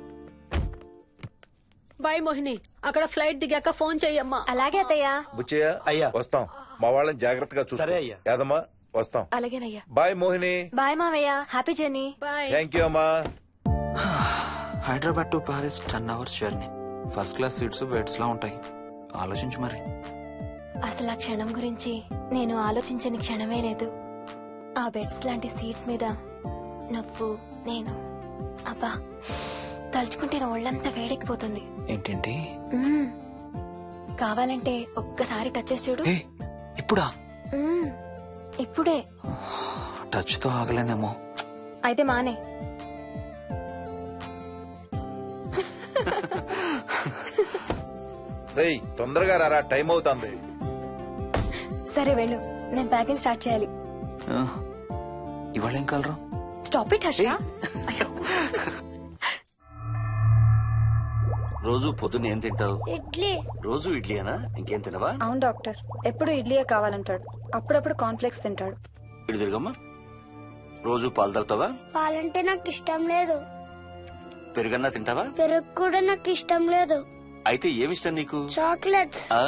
బాయ్ మోహిని అక్కడ ఫ్లైట్ దిగాక ఫోన్ చెయ్యమ్మా అలాగే అత్తయ్య బుచ్చయ్య అయ్యా. వస్తాం మా వాళ్ళని జాగ్రత్తగా చూసుకో సరే అయ్యా. యాదమ్మా వస్తాం అలాగేనయ్యా బాయ్ మోహిని బాయ్ మావయ్య happy journey bye thank you అమ్మా Hyderabad to Paris ten hours journey first class seats beds లా ఉంటాయి ఆలోచించు మరి అసలు ఆ క్షణం గురించి నేను ఆలోచించని క్షణమే లేదు ఆ బెడ్స్ లాంటి సీట్స్ మీద నువ్వు నేను అబ్బా తలుచుకుంటే నా ఒళ్ళంతా వేడెక్కిపోతుంది ఏంటేంటి మ్మ్. కావాలంటే ఒక్కసారి టచ్ చేసి చూడు ఏ ఇప్పుడా మ్మ్. ఇప్పుడే టచ్ తో ఆగలేనేమో అయితే మానే రేయ్ తొందరగా రారా టైం అవుతుంది సరే వెళ్ళు నేను ప్యాకింగ్ స్టార్ట్ చేయాలి ఆ, ఇవాళ ఏం కలరు స్టాప్ ఇట్ హర్ష అయ్యో. రోజు పొద్దున్న ఏం తింటావు ఇడ్లీ రోజు ఇడ్లీనా ఇంకేం తినవా అవును డాక్టర్ ఎప్పుడు ఇడ్లీయే కావాలంటాడు అప్పుడప్పుడు కాన్ఫ్లెక్స్ తింటాడు ఇటు తిరగమ్మా రోజు పాలు తాగుతావా పాలంటే నాకు ఇష్టం లేదు పెరుగన్నా తింటావా పెరుగు కూడా నాకు ఇష్టం లేదు అయితే ఏమిష్టం నీకు చాక్లెట్స్ ఆ,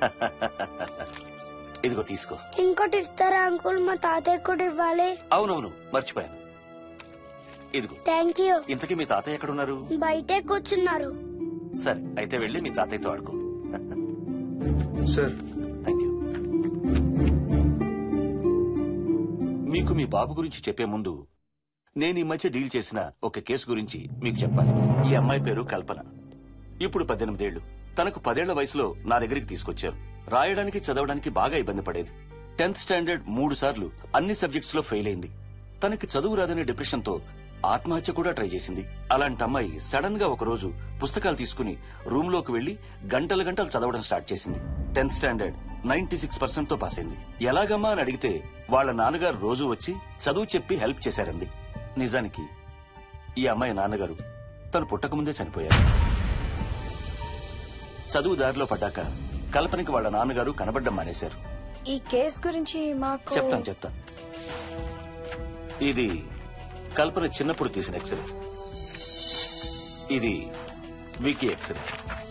ఇదిగో తీసుకో ఇంకోటి ఇస్తారా అంకుల్ మా తాతయ్య కూడా ఇవ్వాలి అవునవును మర్చిపోయాను ఇదిగో థ్యాంక్ యూ ఇంతకీ మీ తాతయ్య ఎక్కడున్నారు బయటే కూర్చున్నారు సరే అయితే వెళ్ళి మీ తాతయ్యతో ఆడుకో సార్ థ్యాంక్ యూ మీకు మీ బాబు గురించి చెప్పే ముందు నేను ఈ మధ్య డీల్ చేసిన ఒక కేసు గురించి మీకు చెప్పాలి ఈ అమ్మాయి పేరు కల్పన ఇప్పుడు పద్దెనిమిదేళ్లు తనకు పదేళ్ల వయసులో నా దగ్గరికి తీసుకొచ్చారు రాయడానికి చదవడానికి బాగా ఇబ్బంది పడేది టెన్త్ స్టాండర్డ్ మూడు సార్లు అన్ని సబ్జెక్ట్స్ లో ఫెయిల్ అయింది తనకి చదువు రాదనే డిప్రెషన్ తో ఆత్మహత్య కూడా ట్రై చేసింది అలాంటి అమ్మాయి సడన్ గా ఒక రోజు పుస్తకాలు తీసుకుని రూమ్ లోకి వెళ్లి గంటల గంటలు చదవడం స్టార్ట్ చేసింది tenth standard ninety six percent తో పాస్ అయింది ఎలాగమ్మా అని అడిగితే వాళ్ళ నాన్నగారు రోజు వచ్చి చదువు చెప్పి హెల్ప్ చేశారంది నిజానికి ఈ అమ్మాయి నాన్నగారు తను పుట్టకముందే చనిపోయారు చదువు దారిలో పడ్డాక కల్పనకి వాళ్ళ నాన్నగారు కనబడ్డం మానేశారు ఈ కేస్ గురించి మాకు చెప్తాను చెప్తాను ఇది కల్పన చిన్నప్పుడు తీసిన ఎక్స్రే ఇది వికీ ఎక్స్రే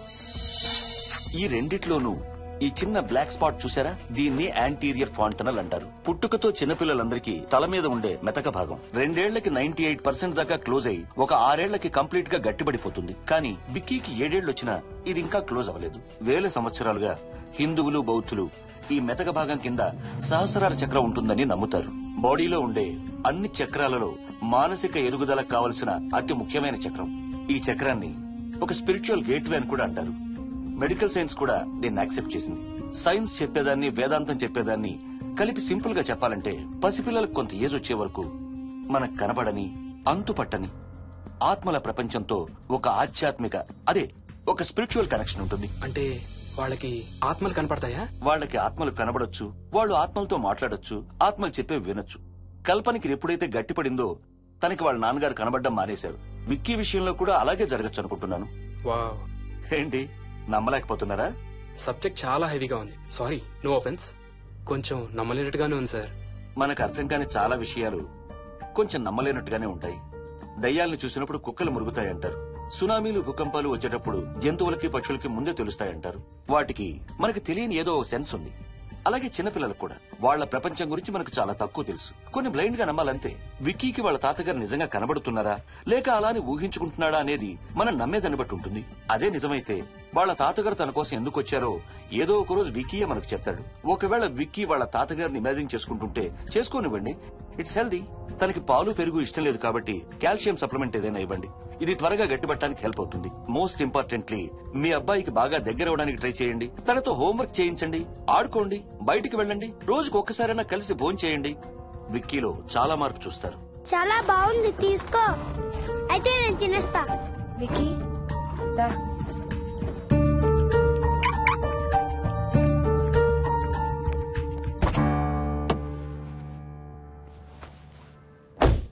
ఈ రెండిట్లోనూ ఈ చిన్న బ్లాక్ స్పాట్ చూసారా దీన్ని యాంటీరియర్ ఫాంటనల్ అంటారు పుట్టుకతో చిన్నపిల్లలందరికీ తల మీద ఉండే మెతక భాగం రెండేళ్లకి నైన్టీ ఎయిట్ పర్సెంట్ దాకా క్లోజ్ అయ్యి ఒక ఆరేళ్లకి కంప్లీట్ గా గట్టిపడిపోతుంది కానీ విక్కీకి ఏడేళ్లు వచ్చినా ఇది ఇంకా క్లోజ్ అవ్వలేదు వేల సంవత్సరాలుగా హిందువులు బౌద్ధులు ఈ మెతక భాగం కింద సహస్రార చక్రం ఉంటుందని నమ్ముతారు బాడీలో ఉండే అన్ని చక్రాలలో మానసిక ఎదుగుదలకు కావలసిన అతి ముఖ్యమైన చక్రం ఈ చక్రాన్ని ఒక స్పిరిచువల్ గేట్వే అని కూడా అంటారు మెడికల్ సైన్స్ కూడా దీన్ని యాక్సెప్ట్ చేసింది సైన్స్ చెప్పేదాన్ని వేదాంతం చెప్పేదాన్ని కలిపి సింపుల్ గా చెప్పాలంటే పసిపిల్లలకు కొంత ఏజ్ వచ్చే వరకు మనకు కనబడని అంతుపట్టని ఆత్మల ప్రపంచంతో ఒక ఆధ్యాత్మిక అదే ఒక స్పిరిచువల్ కనెక్షన్ ఉంటుంది అంటే వాళ్ళకి ఆత్మలు కనపడతాయా వాళ్ళకి ఆత్మలు కనబడొచ్చు వాళ్ళు ఆత్మలతో మాట్లాడొచ్చు ఆత్మలు చెప్పే వినొచ్చు కల్పనకి ఎప్పుడైతే గట్టిపడిందో తనకి వాళ్ళ నాన్నగారు కనబడడం మానేశారు విక్కీ విషయంలో కూడా అలాగే జరగచ్చు అనుకుంటున్నాను వావ్ ఏంటి నమ్మలేకపోతున్నారా సబ్జెక్ట్ చాలా హెవీగా ఉంది సారీ నో ఆఫెన్స్ కొంచెం నమ్మలేనట్టుగానే ఉంది సార్ మనకు అర్థం కాని చాలా విషయాలు కొంచెం నమ్మలేనట్టుగానే ఉంటాయి దయ్యాలను చూసినప్పుడు కుక్కలు మురుగుతాయంటారు సునామీలు భూకంపాలు వచ్చేటప్పుడు జంతువులకి పక్షులకి ముందే తెలుస్తాయంటారు వాటికి మనకి తెలియని ఏదో ఒక సెన్స్ ఉంది అలాగే చిన్నపిల్లలకు కూడా వాళ్ళ ప్రపంచం గురించి మనకు చాలా తక్కువ తెలుసు కొన్ని బ్లైండ్ గా నమ్మాలంతే విక్కీకి వాళ్ళ తాతగారు నిజంగా కనబడుతున్నారా లేక అలాని ఊహించుకుంటున్నాడా అనేది మనం నమ్మేదాన్ని బట్టి ఉంటుంది అదే నిజమైతే వాళ్ళ తాతగారు తన కోసం ఎందుకు వచ్చారో ఏదో ఒక రోజు విక్కీయే మనకు చెప్తాడు ఒకవేళ విక్కీ వాళ్ళ తాతగారిని ఇమాజిన్ చేసుకుంటుంటే చేసుకోనివ్వండి ఇట్స్ హెల్దీ తనకి పాలు పెరుగు ఇష్టం లేదు కాబట్టి కాల్షియం సప్లిమెంట్ ఏదైనా ఇవ్వండి ఇది త్వరగా గట్టిపట్టడానికి హెల్ప్ అవుతుంది మోస్ట్ ఇంపార్టెంట్లీ మీ అబ్బాయికి బాగా దగ్గర అవడానికి ట్రై చేయండి తనతో హోంవర్క్ చేయించండి ఆడుకోండి బయటికి వెళ్ళండి రోజుకు ఒక్కసారైనా కలిసి భోజనం చేయండి విక్కీలో చాలా మార్పు చూస్తారు చాలా బాగుంది తీసుకో అయితే నేను తినేస్తా వికీ దా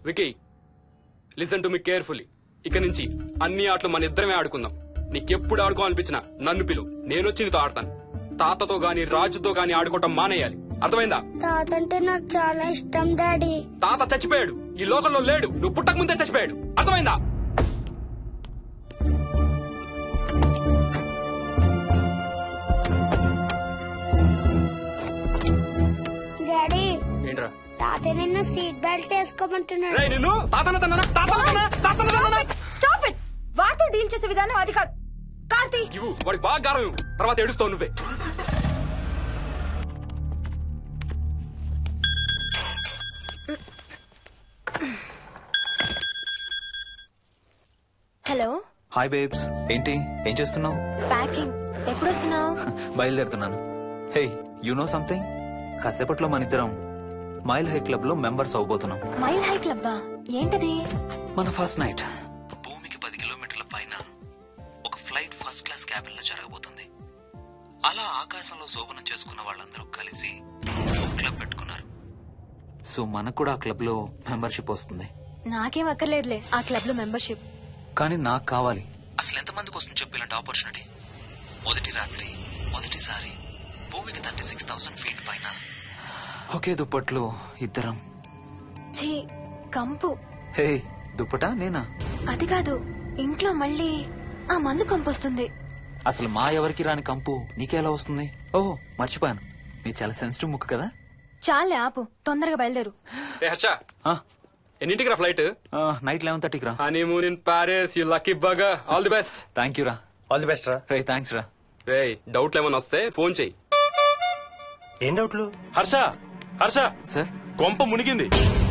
Vicky listen to me carefully ఇక నుంచి అన్ని ఆటలు మన ఇద్దరమే ఆడుకుందాం నీకెప్పుడు ఆడుకోవాలనిపించినా నన్ను పిలు నేనొచ్చి నీతో ఆడతాను తాతతో గాని రాజుతో గాని ఆడుకోవటం మానేయాలి అర్థమైందా తాత అంటే నాకు చాలా ఇష్టం డాడీ తాత చచ్చిపోయాడు ఈ లోకంలో లేడు నువ్వు పుట్టక ముందే చచ్చిపోయాడు అర్థమైందా డాడీ ఏంట్రా తాత నిన్ను సీట్ బెల్ట్ వేసుకోమంటున్నాడు రేయ్ నిన్ను తాతన తన్నానా తాతన తన్నానా తాతన తన్నానా స్టాప్ ఇట్ వాడితో డీల్ చేసే విధానం అది కాదు కార్తీ ఇవ్వు వాడికి బాగా గారం ఇవ్వు తర్వాత ఏడుస్తావు నువ్వే హలో హాయ్ బేబ్స్ ఏంటి ఏం చేస్తున్నావు ప్యాకింగ్ ఎప్పుడు వస్తున్నావు బయలుదేరుతున్నాను హే యు నో సంథింగ్ కాసేపట్లో మన ఇద్దరం మైల్ హై క్లబ్ లో మెంబర్స్ అవబోతున్నాం మైల్ హై క్లబ్బా ఏంటది మన ఫస్ట్ నైట్ భూమికి పది కిలోమీటర్ల పైన ఒక ఫ్లైట్ ఫస్ట్ క్లాస్ క్యాబిన్ లో జరగబోతుంది అలా ఆకాశంలో శోభనం చేసుకున్న వాళ్ళందరూ కలిసి ఒక క్లబ్ పెట్టుకున్నారు సో మనకు కూడా ఆ క్లబ్ లో మెంబర్షిప్ వస్తుంది నాకేం అక్కర్లేదులే ఆ క్లబ్ లో మెంబర్షిప్ కానీ నాకు కావాలి అసలు ఎంతమందికి వస్తుంది చెప్పు ఇలాంటి ఆపర్చునిటీ మొదటి రాత్రి మొదటిసారి భూమికి తండ్రి సిక్స్ థౌసండ్ ఫీట్ పైన ఒకే దుప్పట్లో ఇద్దరం ఛీ కంపు హే దుప్పటా నేనా అది కాదు ఇంట్లో మళ్ళీ ఆ మందు కంపొస్తుంది అసలు మా ఎవరికి రాని కంపు నీకెలా వస్తుంది ఓ మర్చిపోయాను నీ చాలా సెన్సిటివ్ ముక్కు కదా చాలే ఆపు తొందరగా బయలుదేరు ఏ హర్ష ఎన్నింటికి రా ఫ్లైట్ నైట్ లెవెన్ థర్టీకి రా honeymoon in Paris you lucky బగా all the best thank you రా ఆల్ ది బెస్ట్ రా రే థ్యాంక్స్ రా రే డౌట్లు ఏమైనా వస్తే ఫోన్ చెయ్యి ఏం డౌట్లు హర్ష హర్ష సార్ కొంప మునిగింది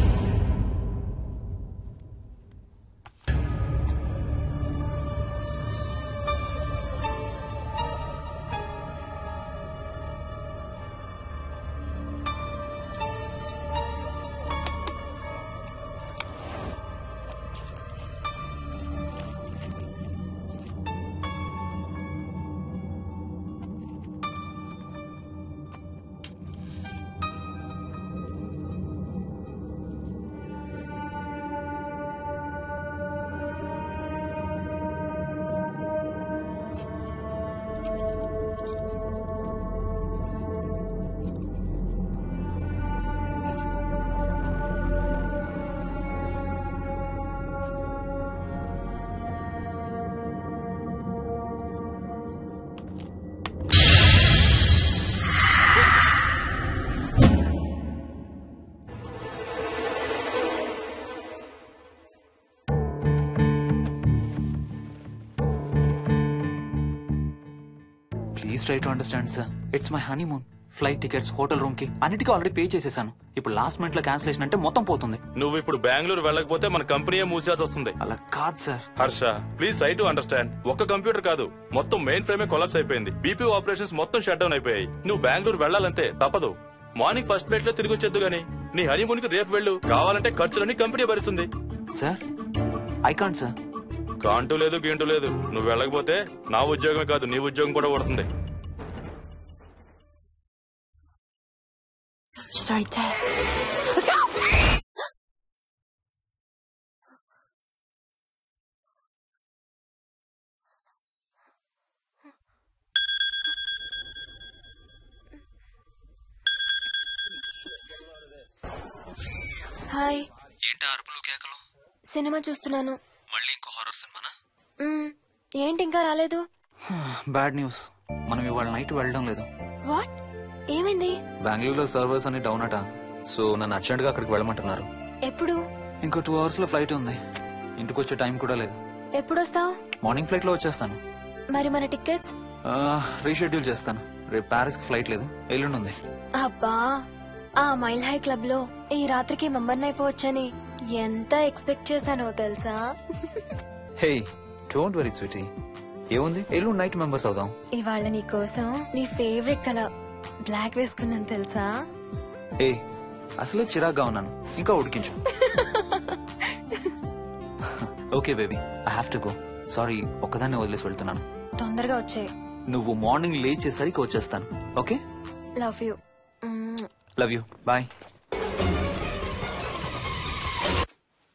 please try to understand sir it's my honeymoon flight tickets hotel room కి అన్నిటికీ ఆల్రెడీ పే చేసేసాను ఇప్పుడు లాస్ట్ మినిట్ లో క్యాన్సిలేషన్ అంటే మొత్తం పోతుంది నువ్వు ఇప్పుడు బెంగళూరు వెళ్ళకపోతే మన కంపెనీయే మూసేయాల్సి వస్తుంది అలా కాదు sir Harsha please try to understand ఒక్క కంప్యూటర్ కాదు మొత్తం మెయిన్ ఫ్రేమే కొలాప్స్ అయిపోయింది బీపీ ఆపరేషన్స్ మొత్తం షట్ డౌన్ అయిపోయాయి నువ్వు బెంగళూరు వెళ్ళాలంతే తప్పదు మార్నింగ్ ఫస్ట్ ఫ్లైట్ లో తిరిగి వచ్చేద్దు గానీ నీ హనీమూన్ కి రేపు వెళ్ళు కావాలంటే ఖర్చులన్నీ కంపెనీ భరిస్తుంది sir I can't sir can't లేదు గీంటూ లేదు నువ్వు వెళ్ళకపోతే నా ఉద్యోగమే కాదు నీ ఉద్యోగం కూడా పడుతుంది Sorry, Dad. హాయ్ ఏంటి అరుపులు కేకలు సినిమా చూస్తున్నాను మళ్ళీ ఇంకో హారర్ సినిమానా మ్మ్, ఏంటి ఇంకా రాలేదు బ్యాడ్ న్యూస్ మనం ఇవాళ నైట్ వెళ్ళడం లేదు వాట్ ఏమైంది బెంగళూరులో సర్వర్స్ అన్ని డౌన్ అట సో నన్ను అర్జెంట్ గా అక్కడికి వెళ్ళమంటున్నారు ఎప్పుడు ఇంకో టూ అవర్స్ లో ఫ్లైట్ ఉంది ఇంటికి వచ్చే టైం కూడా లేదు ఎప్పుడు వస్తావు మార్నింగ్ ఫ్లైట్ లో వచ్చేస్తాను మరి మన టికెట్స్ రీషెడ్యూల్ చేస్తాను రేపు ప్యారిస్ కి ఫ్లైట్ లేదు ఎల్లుండి ఉంది అబ్బా ఆ మైల్ హై క్లబ్ లో ఈ రాత్రికి మెంబర్ అయిపోవచ్చని ఎంత ఎక్స్పెక్ట్ చేశానో తెలుసా హే డోంట్ వరీ స్వీటీ ఏముంది ఎల్లుండి నైట్ మెంబర్స్ అవుదాం ఇవాళ నీ కోసం నీ ఫేవరెట్ కలర్ బ్లాక్ వేసుకున్నాను తెలుసా ఏ అసలే చిరాగ్గా ఉన్నాను ఇంకా ఉడికించు okay baby I have to go sorry ఒక్కదాన్ని వదిలేసి వెళ్తున్నాను తొందరగా వచ్చే నువ్వు మార్నింగ్ లేచేసరికి వచ్చేస్తాను okay love you love you bye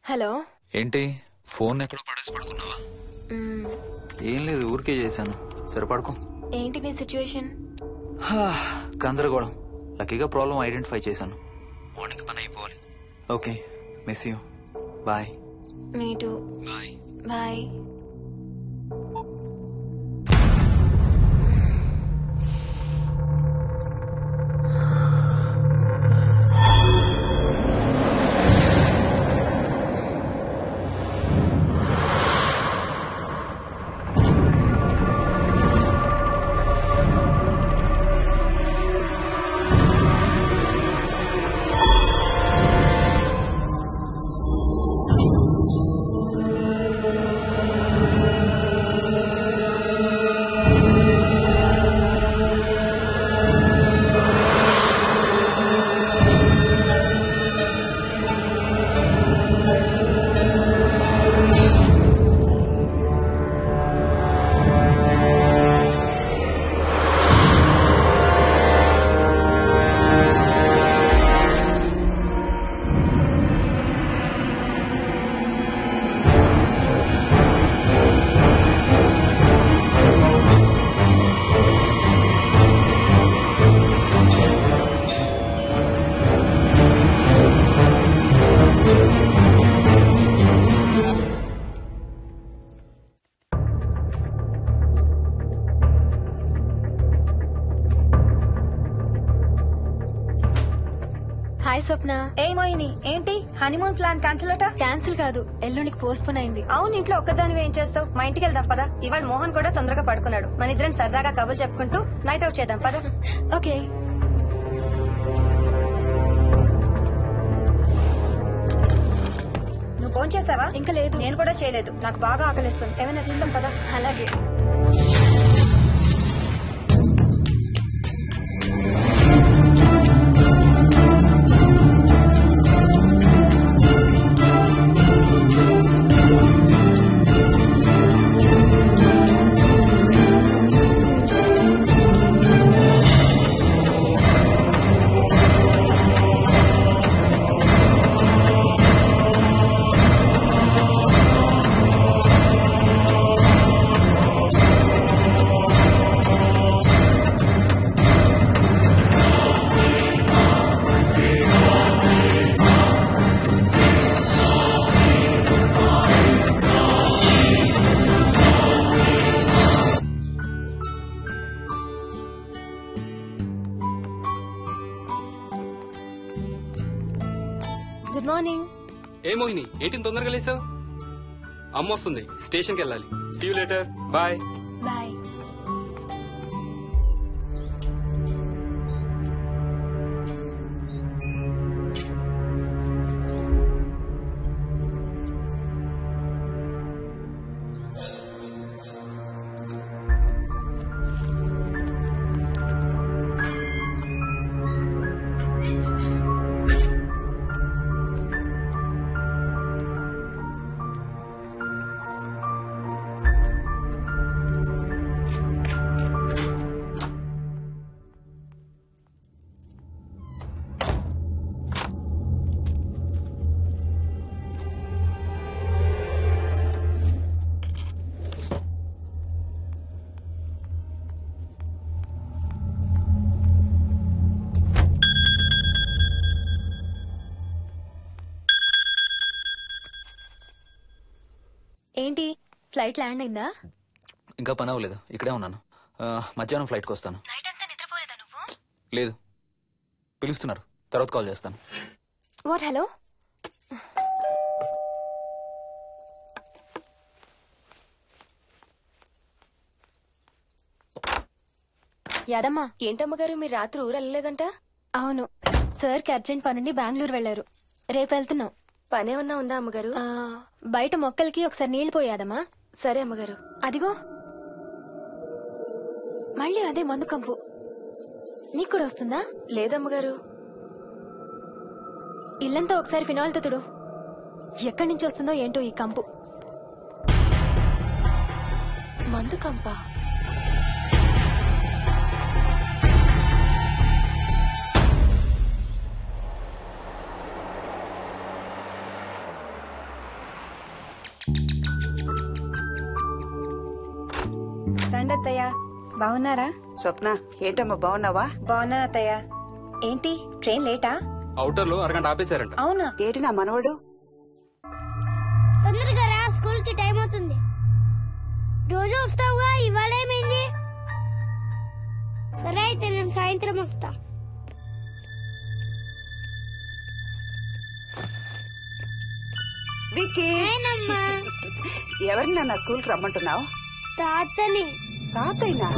hello ఏంటి ఫోన్ ఎక్కడో పడేసి పడుకున్నావా మ్మ్, ఏం లేదు ఊరికే చేశాను సరే పడుకో ఏంటి నీ సిచ్యువేషన్ హా, గందరగోళం లక్కీగా ప్రాబ్లం ఐడెంటిఫై చేశాను మార్నింగ్ పని అయిపోవాలి okay miss you bye me too bye bye hi Swapna ఏమోయిని ఏంటి హనీమూన్ ప్లాన్ క్యాన్సిల్ అట క్యాన్సిల్ కాదు ఎల్లుండికి పోస్ట్ పోన్ అయింది అవును ఇంట్లో ఒక్కదానివి ఏం చేస్తావు మా ఇంటికి వెళ్దాం పదా ఇవాళ మోహన్ కూడా తొందరగా పడుకున్నాడు మన ఇద్దరం సరదాగా కబుర్లు చెప్పుకుంటూ నైట్ అవుట్ చేద్దాం పదా ఓకే నువ్వు ఫోన్ చేసావా ఇంకా లేదు నేను కూడా చేయలేదు నాకు బాగా ఆకలిస్తుంది ఏమైనా తిందాం పదా అలాగే గుడ్ మార్నింగ్ ఏ మోహిని ఏంటి తొందరగా లేసావు అమ్మ వస్తుంది స్టేషన్కి వెళ్ళాలి see you later bye bye ఏంటి ఫ్లైట్ ల్యాండ్ అయిందా ఇంకా పని అవ్వలేదు ఇక్కడే ఉన్నాను ఆ, మధ్యాహ్నం ఫ్లైట్కి వస్తాను లేదు పిలుస్తున్నారు తర్వాత కాల్ చేస్తాను వాట్ హలో యాదమ్మా ఏంటమ్మగారు మీరు రాత్రి ఊరు వెళ్ళలేదంట అవును సార్కి అర్జెంట్ పనుండి బెంగళూరు వెళ్లారు రేపు వెళ్తున్నాం పనేమన్నా ఉందా అమ్మగారు ఆ, బయట మొక్కలకి ఒకసారి నీళ్లు పోయాదమ్మా సరే అమ్మగారు అదిగో మళ్ళీ అదే మందు కంపు నీకు కూడా వస్తుందా లేదమ్మగారు ఇల్లంతా ఒకసారి ఫినాయిల్తో తుడు ఎక్కడి నుంచి వస్తుందో ఏంటో ఈ కంపు మందు కంప అత్తయ్య బాగున్నారా స్వప్న ఏంటమ్మా బాగున్నావా బాగున్నా అత్తయ్య ఏంటి ట్రైన్ లేటా అవుటర్ లో అరగంట ఆపేశారంట అవునా ఏంటి నా మనవడు తొందరగా రా స్కూల్ కి టైం అవుతుంది రోజు వస్తావుగా ఇవాళ ఏమైంది సరే అయితే నేను సాయంత్రం వస్తా విక్కీ నేనమ్మా ఎవరిని నన్ను స్కూల్ కి రమ్మంటున్నావు తాతని తాతయ్యనా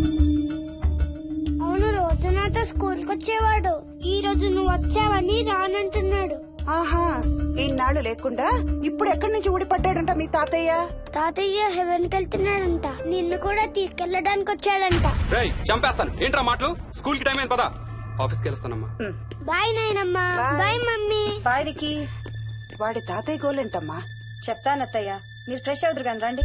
అవును రోజు నాతో స్కూల్ కి వచ్చేవాడు ఈ రోజు నువ్వు వచ్చావని రానంటున్నాడు ఆహా ఇన్నాళ్ళు లేకుండా ఇప్పుడు ఎక్కడి నుంచి ఊడిపడ్డాడంట మీ తాతయ్య తాతయ్య హెవెన్ కి వెళ్తున్నాడంట నిన్ను కూడా తీసుకెళ్ళడానికి వచ్చాడంట రేయ్ చంపేస్తాను ఏంట్రా మాటలు స్కూల్ కి టైం అయింది పదా ఆఫీస్కి వెళ్తానమ్మా బాయ్ నాయనమ్మా బాయ్ మమ్మీ బాయ్ వికి వాడి తాతయ్య గోలేంటమ్మా చెప్తానత్తయ్య మీరు ఫ్రెష్ అవుతురు కానీ రండి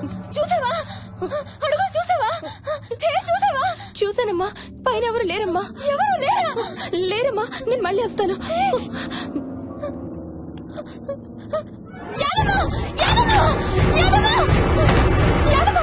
చూసావా అడుగు చూసావా చేయి చూసావా చూసానమ్మా పైన ఎవరు లేరమ్మా ఎవరు లేరా లేరమ్మా నేను మళ్ళీ వస్తాను యాదమ్మా! యాదమ్మా! యాదమ్మా! యాదమ్మా!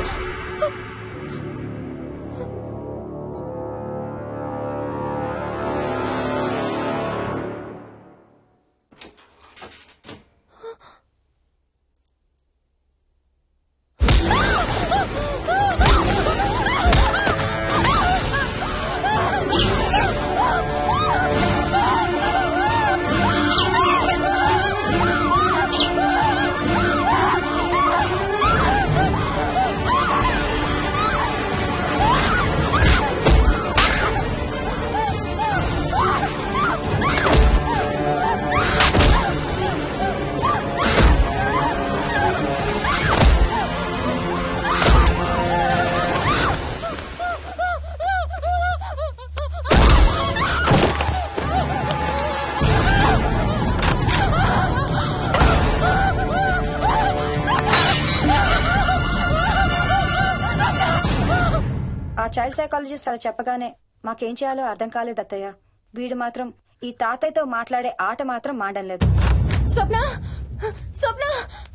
ఆ చైల్డ్ సైకాలజిస్ట్ అలా చెప్పగానే మాకేం చేయాలో అర్థం కాలేదు అత్తయ్య వీడు మాత్రం ఈ తాతయ్యతో మాట్లాడే ఆట మాత్రం మాడం లేదు స్వప్న స్వప్న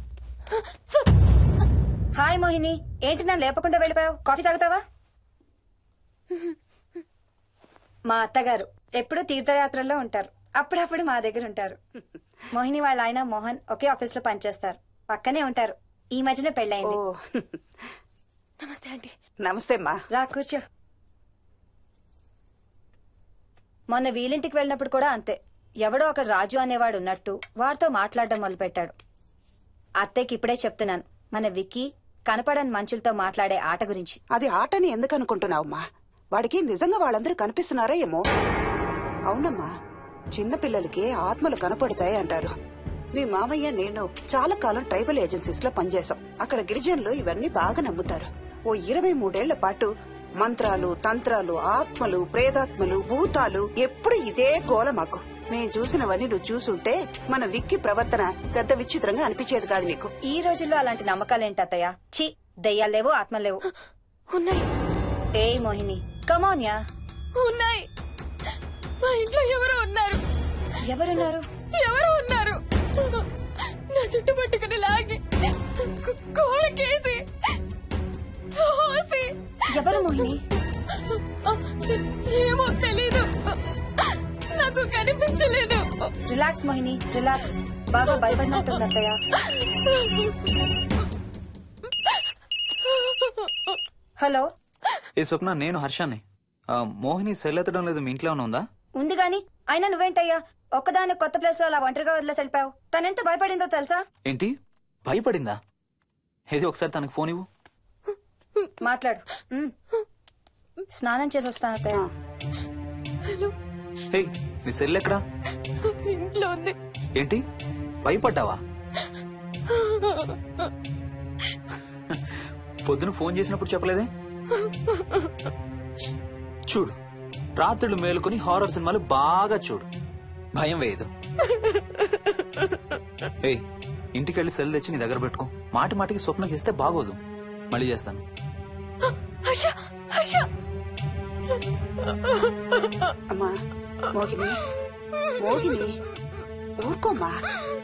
హాయ్ మోహిని ఏంటి నన్ను లేపకుండా వెళ్ళిపోయావు కాఫీ తాగుతావా మా అత్తగారు ఎప్పుడూ తీర్థయాత్రల్లో ఉంటారు అప్పుడప్పుడు మా దగ్గర ఉంటారు మోహిని వాళ్ళ ఆయన మోహన్ ఒకే ఆఫీస్ లో పనిచేస్తారు పక్కనే ఉంటారు ఈ మధ్యన పెళ్ళైంది నమస్తే ఆంటీ నమస్తే అమ్మా రా కూర్చో మొన్న వీలింటికి వెళ్ళినప్పుడు కూడా అంతే ఎవడో ఒక రాజు అనేవాడు ఉన్నట్టు వాడితో మాట్లాడడం మొదలుపెట్టాడు అత్తయ్యకి ఇప్పుడే చెప్తున్నాను మన విక్కీ కనపడని మనుషులతో మాట్లాడే ఆట గురించి అది ఆటని ఎందుకు అనుకుంటున్నావమ్మా వాడికి నిజంగా వాళ్ళందరూ కనిపిస్తున్నారా ఏమో అవునమ్మా చిన్నపిల్లలకి ఆత్మలు కనపడతాయి అంటారు మీ మామయ్య నేను చాలా కాలం ట్రైబల్ ఏజెన్సీస్ లో పనిచేశాం అక్కడ గిరిజనులు ఇవన్నీ బాగా నమ్ముతారు ఓ ఇరవై మూడేళ్ల పాటు మంత్రాలు తంత్రాలు ఆత్మలు ప్రేతాత్మలు భూతాలు ఎప్పుడు ఇదే గోల మాకు మేం చూసినవన్నీ నువ్వు చూసుంటే మన విక్కి ప్రవర్తన పెద్ద విచిత్రంగా అనిపించేది కాదు నీకు ఈ రోజుల్లో అలాంటి నమ్మకాలేంటి అత్తయ్య ఛీ దెయ్యాలు లేవు ఆత్మలు లేవు ఉన్నాయి ఏ మోహిని కమోన్యా ఉన్నాయి మా ఇంట్లో ఎవరో ఉన్నారు ఎవరున్నారు ఎవరు ఉన్నారు నా చుట్టు పట్టుకుని లాగి కు- కోళ్ళకేసి తోసి ఎవరు మోహిని ఏమో తెలీదు నాకు కనిపించలేదు రిలాక్స్ మోహిని రిలాక్స్ బాగా భయపడినట్టుంది అత్తయ్య హలో ఏ స్వప్న నేను హర్షాన్ని ఆ, మోహిని సెల్ ఎత్తడం లేదు మీ ఇంట్లో ఏమైనా ఉందా ఉంది గాని అయినా నువ్వేంటయ్యా ఒక్కదాని కొత్త ప్లేస్ లో అలా ఒంటరిగా వదిలేసి వెళ్ళిపోయావు తనెంత భయపడిందో తెలుసా ఏంటి భయపడిందా ఏది ఒకసారి తనకు ఫోన్ ఇవ్వు మాట్లాడు ఉమ్. స్నానం చేసి వస్తాను అత్తయ్య హే నీ సెల్ ఎక్కడా ఇంట్లో ఉంది ఏంటి భయపడ్డావా పొద్దున ఫోన్ చేసినప్పుడు చెప్పలేదే చూడు రాత్రులు మేలుకొని హారర్ సినిమాలు బాగా చూడు భయం వేయదు ఏయ్ ఇంటికెళ్ళి సెల్ తెచ్చి నీ దగ్గర పెట్టుకో మాటి మాటికి స్వప్నం చేస్తే బాగోదు మళ్ళీ చేస్తాను హర్ష హర్ష అమ్మా మోహిని మోహిని ఊరుకోమ్మా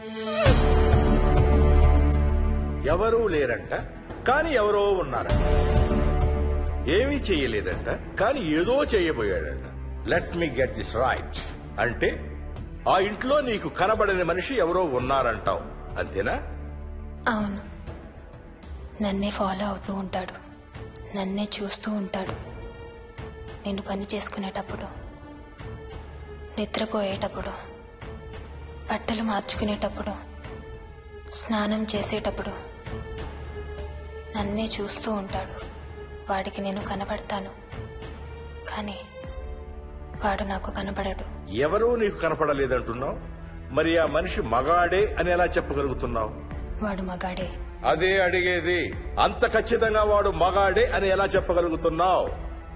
ఎవరూ లేరంట కానీ ఎవరో ఉన్నారంట ఏమీ చెయ్యలేదంట కానీ ఏదో చేయబోయాడంట let me get this right అంటే ఆ ఇంట్లో నీకు కనబడని మనిషి ఎవరో ఉన్నారంటావు అంతేనా అవును నన్నే ఫాలో అవుతూ ఉంటాడు నన్నే చూస్తూ ఉంటాడు నేను పని చేసుకునేటప్పుడు నిద్రపోయేటప్పుడు బట్టలు మార్చుకునేటప్పుడు స్నానం చేసేటప్పుడు నన్నే చూస్తూ ఉంటాడు వాడికి నేను కనబడతాను కానీ వాడు నాకు కనబడడు ఎవరూ నీకు కనపడలేదంటున్నావు మరి ఆ మనిషి మగాడే అని ఎలా చెప్పగలుగుతున్నావు వాడు మగాడే అదే అడిగేది అంత ఖచ్చితంగా వాడు మగాడే అని ఎలా చెప్పగలుగుతున్నావు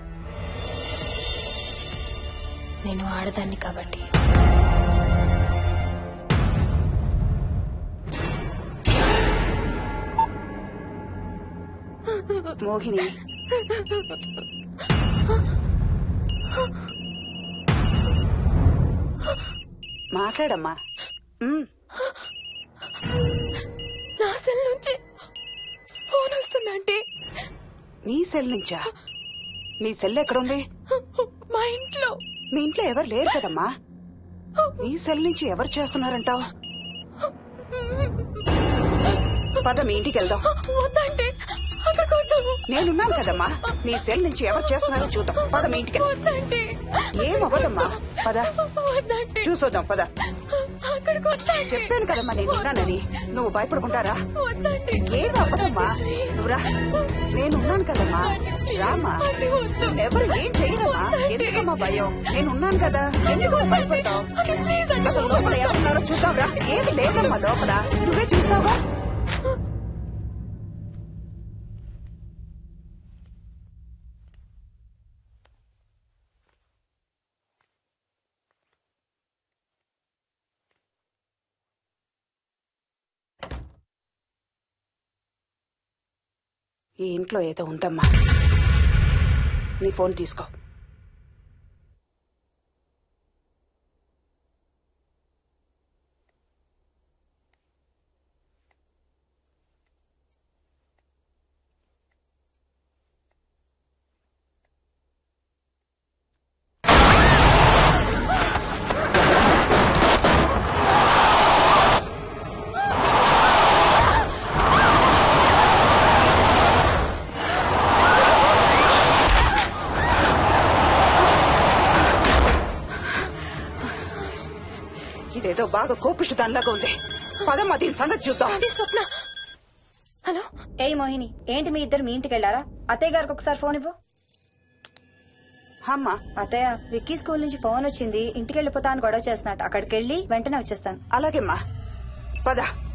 నేను ఆడదాన్ని కాబట్టి మోహిని మాట్లాడమ్మా ఉమ్, నా సెల్ నుంచి ఫోన్ వస్తుందంటే నీ సెల్ నుంచా నీ సెల్ ఎక్కడుంది మా ఇంట్లో మీ ఇంట్లో ఎవరు లేరు కదమ్మా నీ సెల్ నుంచి ఎవరు చేస్తున్నారంటావు పద మీ ఇంటికి వెళ్దాం వద్దంటే అక్కడికి వద్దు నేనున్నాను కదమ్మా నీ సెల్ నుంచి ఎవరు చేస్తున్నారో చూద్దాం పద మీ ఇంటికి వద్దంటే ఏం అవ్వదమ్మా పద వద్దంటే చూసొద్దాం పద అక్కడికి వద్దంటే చెప్పాను కదమ్మా నేనున్నానని నువ్వు భయపడుకుంటారా వద్దంటే ఏం అవ్వదమ్మా నువ్వురా నేనున్నాను కదమ్మా రామ్మా ఎవరు ఏం చేయరమ్మా ఎందుకమ్మా భయం నేనున్నాను కదా ఎందుకు భయపడతావు అసలు లోపల ఎవరున్నారో చూద్దాంరా ఏమి లేదమ్మా లోపల నువ్వే చూస్తావా ఈ ఇంట్లో ఏదో ఉందమ్మా నీ ఫోన్ తీసుకో ఇదేదో బాగా కోపిష్టి దానిలాగా ఉంది పదమ్మా దీని సంగతి చూద్దాం స్వప్న హలో ఏయ్ మోహిని ఏంటి మీ ఇద్దరు మీ ఇంటికి వెళ్ళారా అత్తయ్య గారికి ఒకసారి ఫోన్ ఇవ్వు అమ్మా అత్తయ్య విక్కీ స్కూల్ నుంచి ఫోన్ వచ్చింది ఇంటికి వెళ్ళిపోతా అని గొడవ చేస్తున్నట్టు అక్కడికి వెళ్ళి వెంటనే వచ్చేస్తాను అలాగేమ్మా పద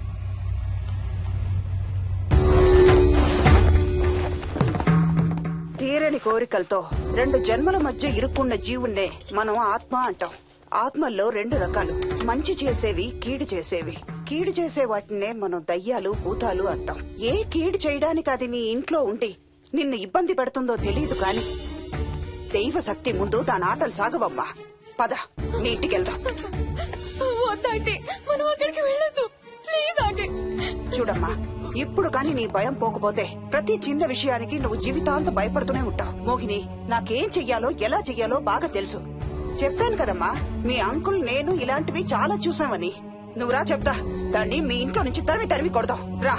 తీరని కోరికలతో రెండు జన్మల మధ్య ఇరుక్కున్న జీవుణ్ణే మనం ఆత్మ అంటాం ఆత్మల్లో రెండు రకాలు మంచి చేసేవి కీడు చేసేవి కీడు చేసే వాటినే మనం దయ్యాలు భూతాలు అంటాం ఏ కీడు చేయడానికి అది నీ ఇంట్లో ఉండి నిన్ను ఇబ్బంది పెడుతుందో తెలియదు కాని దైవ శక్తి ముందు దాని ఆటలు సాగవమ్మా పద నీ ఇంటికి వెళ్దాం వద్దంటే మనం అక్కడికి వెళ్ళొద్దు ప్లీజ్ అంటే చూడమ్మా ఇప్పుడు కాని నీ భయం పోకపోతే ప్రతి చిన్న విషయానికి నువ్వు జీవితాంతం భయపడుతూనే ఉంటావు మోహిని నాకేం చెయ్యాలో ఎలా చెయ్యాలో బాగా తెలుసు చెప్పాను కదమ్మా మీ అంకుల్ నేను ఇలాంటివి చాలా చూసామని నువ్వు రా చెప్తా దాన్ని మీ ఇంట్లో నుంచి తరిమి తరిమి కొడదాం రా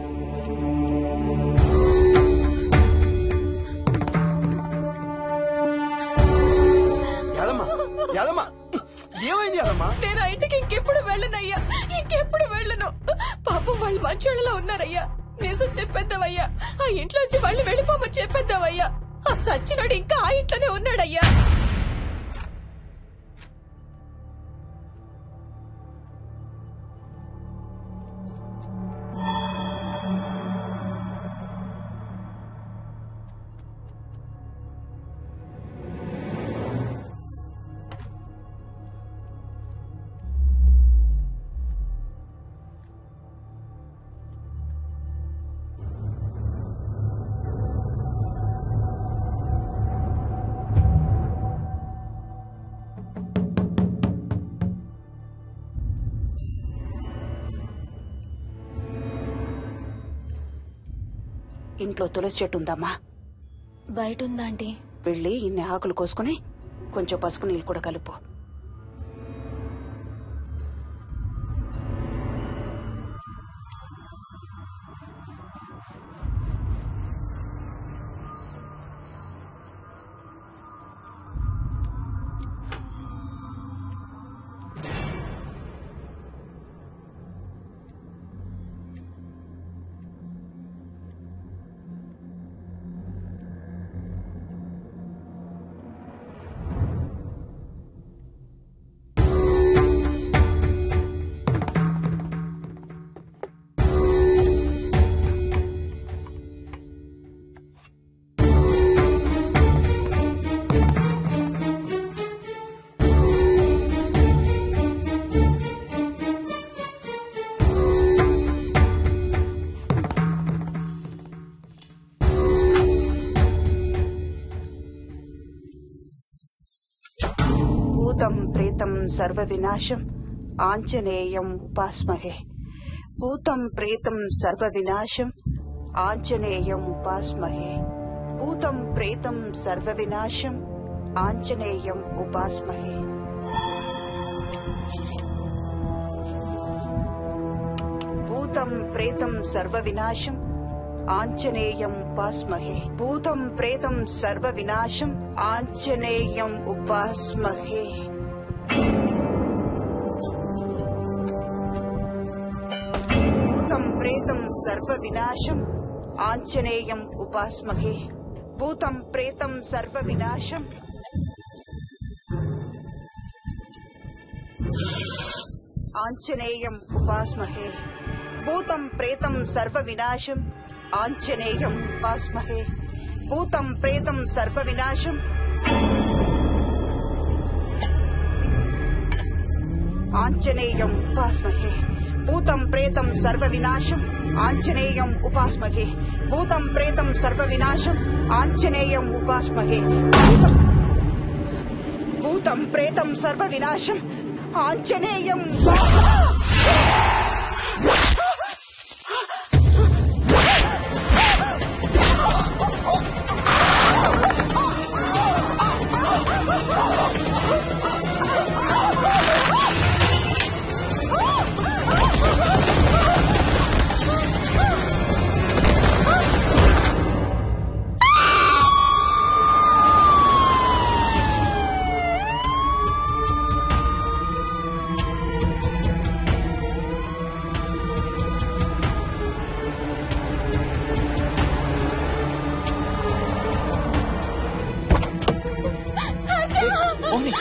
యాదమ్మా యాదమ్మా ఏమైంది యాదమ్మా నేను ఆ ఇంటికి ఇంకెప్పుడు వెళ్ళనయ్యా ఇంకెప్పుడు వెళ్ళను పాపం వాళ్ళు మంచోళ్ళలో ఉన్నారయ్యా నిజం చెప్పేద్దామయ్యా ఆ ఇంట్లోంచి వాళ్ళు వెళ్ళిపోమని చెప్పేద్దామయ్యా ఆ సచ్చినోడు ఇంకా ఆ ఇంట్లోనే ఉన్నాడయ్యా ఇంట్లో తులసి చెట్టు ఉందమ్మా బయట ఉందా ఆంటీ వెళ్ళి ఇన్ని ఆకులు కోసుకుని కొంచెం పసుపు నీళ్ళు కూడా కలుపు భూతం ప్రేతం సర్వ వినాశం ఆంజనేయం ఉపాస్మహే భూతం ప్రేతం సర్వ వినాశం ఆంజనేయం ఉపాస్మహే భూతం ప్రేతం సర్వ వినాశం ఆంజనేయం ఉపాస్మహే భూతం ప్రేతం సర్వ వినాశం ఆంజనేయం ఉపాస్మహే భూతం ప్రేతం సర్వ వినాశం ఆంజనేయం ఉపాస్మహే భూతం ప్రేతం సర్వ వినాశం ఆంజనేయం ఉపాస్మహే భూతం ప్రేతం సర్వ వినాశం ఆంజనేయం ఉపాస్మహే భూతం ప్రేతం సర్వ వినాశం ఆంజనేయం ఉపాస్మహే భూతం ప్రేతం సర్వ వినాశం ఆంజనేయం ఉపాస్మహే భూతం ప్రేతం సర్వ వినాశం ఆంజనేయం ఉపాస్మహే భూతం ప్రేతం సర్వ వినాశం ఆంజనేయం ఉపాస్మహే భూతం భూతం ప్రేతం సర్వ వినాశం ఆంజనేయం Mohini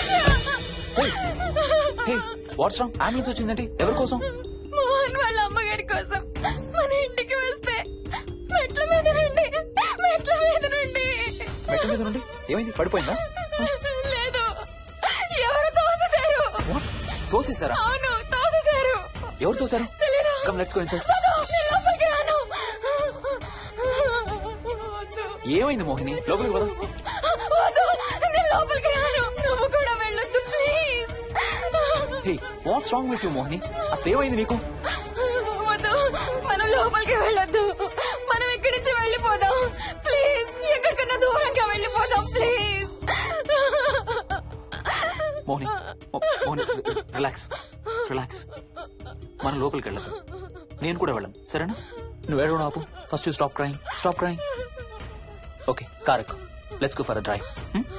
hey what's wrong ambulance వచ్చిందండి ఎవరి కోసం మోహన్ వాళ్ళ అమ్మగారి కోసం మన ఇంటికి వస్తే మెట్ల మీద నుండి మెట్ల మీద నుండి మెట్ల మీద నుండి ఏమైంది పడిపోయిందా లేదు ఎవరు తోసేశారు తోసేసారా అవును తోసేశారు ఎవరు తోసారు తెలీదు. కమ్ లెట్స్ గో ఇన్సైడ్ వద్దు, నేను లోపలికి రాను ఏమైంది మోహిని లోపలికి పద వద్దు, నేను లోపలికి రాను నువ్వు కూడా వెళ్ళొద్దు please hey what's wrong with you Mohini అసలు ఏమైంది నీకు వద్దు మనం లోపలికి వెళ్ళొద్దు మనం ఇక్కడి నుంచి వెళ్ళిపోదాం ప్లీజ్ ఎక్కడికన్నా దూరంగా వెళ్ళిపోదాం ప్లీజ్ మోహిని మో- మోహిని రిలాక్స్ రిలాక్స్ మనం లోపలికి వెళ్ళదు నేను కూడా వెళ్ళను సరేనా నువ్వు ఏడవడం ఆపు first you stop crime stop crime okay car ఎక్కు let's go for a drive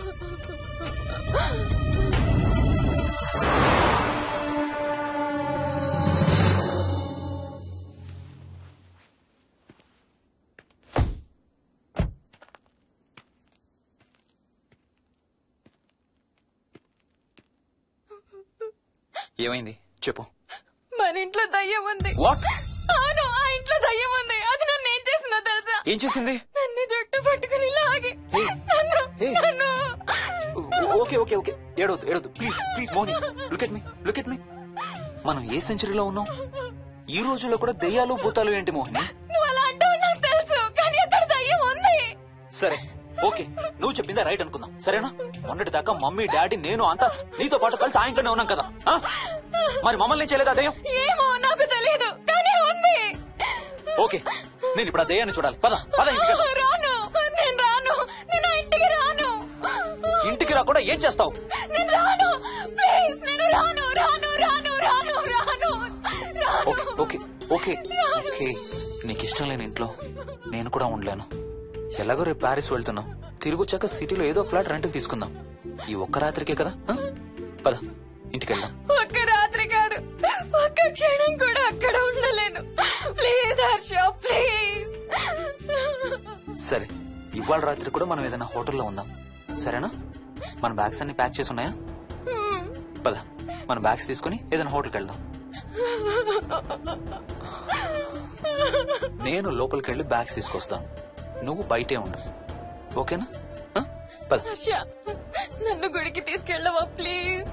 ఏమైంది చెప్పు మన ఇంట్లో దయ్యం ఉంది What? అవును ఆ ఇంట్లో దయ్యం ఉంది అది నన్ను ఏం చేసిందో తెలుసా ఏం చేసింది నన్ను జుట్టు పట్టుకుని లాగి నన్ను నన్ను ఓకే ఓకే ఓకే ఏడవద్దు ఏడవద్దు please please Moni look at me look at me మనం ఏ సెంచరీలో ఉన్నాం ఈ రోజుల్లో కూడా దెయ్యాలు భూతాలు ఏంటి మోహిని నువ్వు అలా అంటావు నాకు తెలుసు కానీ అక్కడ దయ్యం ఉంది సరే ఓకే నువ్వు చెప్పిందే రైట్ అనుకుందాం సరేనా మొన్నటి దాకా మమ్మీ డాడీ నేను అంతా నీతో పాటు కలిసి ఆ ఇంట్లోనే ఉన్నాం కదా ఆ? మరి మమ్మల్ని చేయలేదా దయ్యం ఏమో నాకు తెలియదు కానీ ఉంది ఓకే నేను ఇప్పుడు ఆ దయ్యాన్ని చూడాలి పద పద ఇంటికి వెళ్దాం. రాను నేను రాను నేను ఆ ఇంటికి రాను ఇంటికి రాకుండా ఏం చేస్తావు నేను రాను ప్లీజ్ నేను రాను రాను రాను రాను రాను రాను ఓకే ఓకే ఓకే ఓకే నీకు ఇష్టం లేని ఇంట్లో నేను కూడా ఉండలేను ఎలాగో రేపు ప్యారిస్ వెళ్తున్నాం తిరిగి వచ్చాక సిటీలో ఏదో ఫ్లాట్ రెంట్కి తీసుకుందాం ఈ ఒక్క రాత్రికే కదా ఆ? పద ఇంటికి వెళ్దాం ఒక్క రాత్రి కాదు ఒక్క క్షణం కూడా అక్కడ ఉండలేను ప్లీజ్ హర్ష ప్లీజ్ సరే ఇవాళ రాత్రి కూడా మనం ఏదైనా హోటల్లో ఉందాం సరేనా మన బ్యాగ్స్ అన్ని ప్యాక్ చేసి ఉన్నాయా పద మన బ్యాగ్స్ తీసుకుని ఏదైనా హోటల్కి వెళ్దాం నేను లోపలికి వెళ్ళి బ్యాగ్స్ తీసుకొస్తాను నువ్వు బయటే ఉండు ఓకేనా ఆ? పద హర్ష నన్ను గుడికి తీసుకెళ్ళవా ప్లీజ్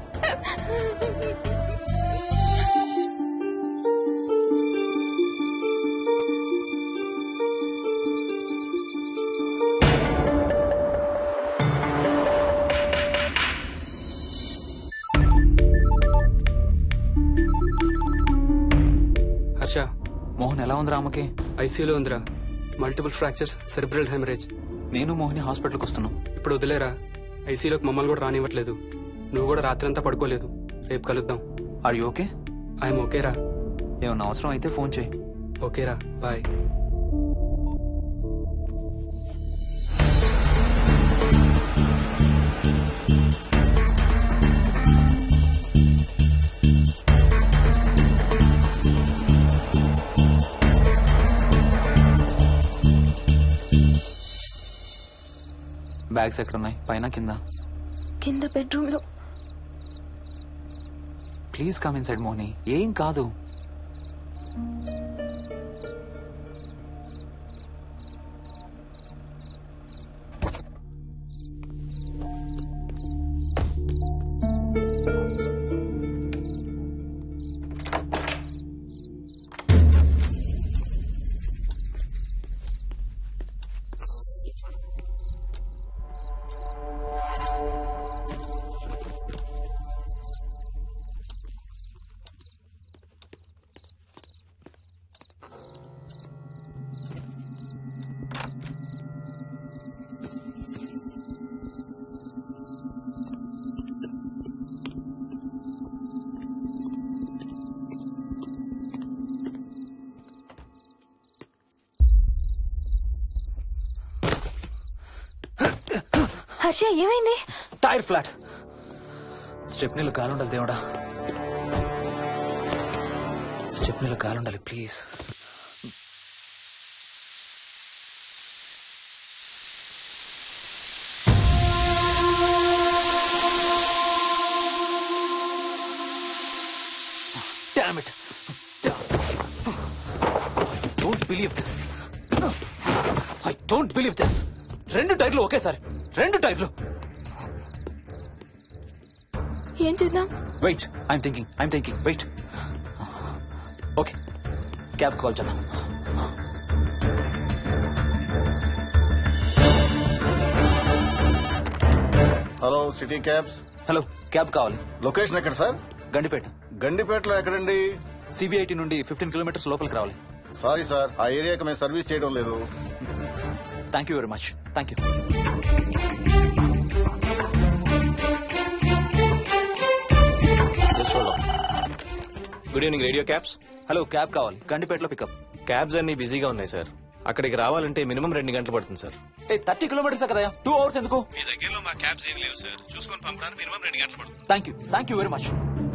ఎలా ఉంది రామకి ఐసీయూలో ఉందిరా మల్టిపుల్ ఫ్రాక్చర్స్ సెరిబ్రల్ హెమరేజ్ నేను మోహిని హాస్పిటల్కి వస్తున్నాం ఇప్పుడు వదిలేరా ఐసీయూలోకి మమ్మల్ని కూడా రానివ్వట్లేదు నువ్వు కూడా రాత్రంతా పడుకోలేదు రేపు కలుద్దాం ఆర్ యూ ఓకే ఐఎమ్ ఓకేరా ఏమన్నా అవసరం అయితే ఫోన్ చేయి ఓకేరా బాయ్ బ్యాగ్స్ ఎక్కడున్నాయి పైన కింద కింద బెడ్రూమ్ లో please come inside Mohini ఏం కాదు హర్ష ఏమైంది టైర్ ఫ్లాట్ స్టెప్నీలో కాలుండాలి దేవుడా స్టెప్నీలో కాలుండాలి please Damn it! I don't believe this. I don't believe this. రెండు టైర్లు ఒకేసారి రెండు టైర్లు ఏం చేద్దాం wait I'm thinking I'm thinking wait okay cab call చేద్దాం hello city cabs hello cab కావాలి లొకేషన్ ఎక్కడ సార్ గండిపేట గండిపేటలో ఎక్కడండి సిబిఐటి నుండి ఫిఫ్టీన్ కిలోమీటర్స్ లోపలికి రావాలి సారీ సార్ ఆ ఏరియాకి మేము సర్వీస్ చేయడం లేదు thank you very much thank you good evening radio cabs hello cab కావాలి గండిపేటలో పికప్ క్యాబ్స్ అన్ని బిజీగా ఉన్నాయి సార్ అక్కడికి రావాలంటే మినిమం రెండు గంటలు పడుతుంది సార్ ఏ థర్టీ కిలోమీటర్స్ కదా టూ అవర్స్ ఎందుకు మీ దగ్గరలో మా క్యాబ్స్ ఏం లేవు సార్ చూసుకొని పంపడానికి మినిమం రెండు గంటలు పడుతుంది thank you thank you very much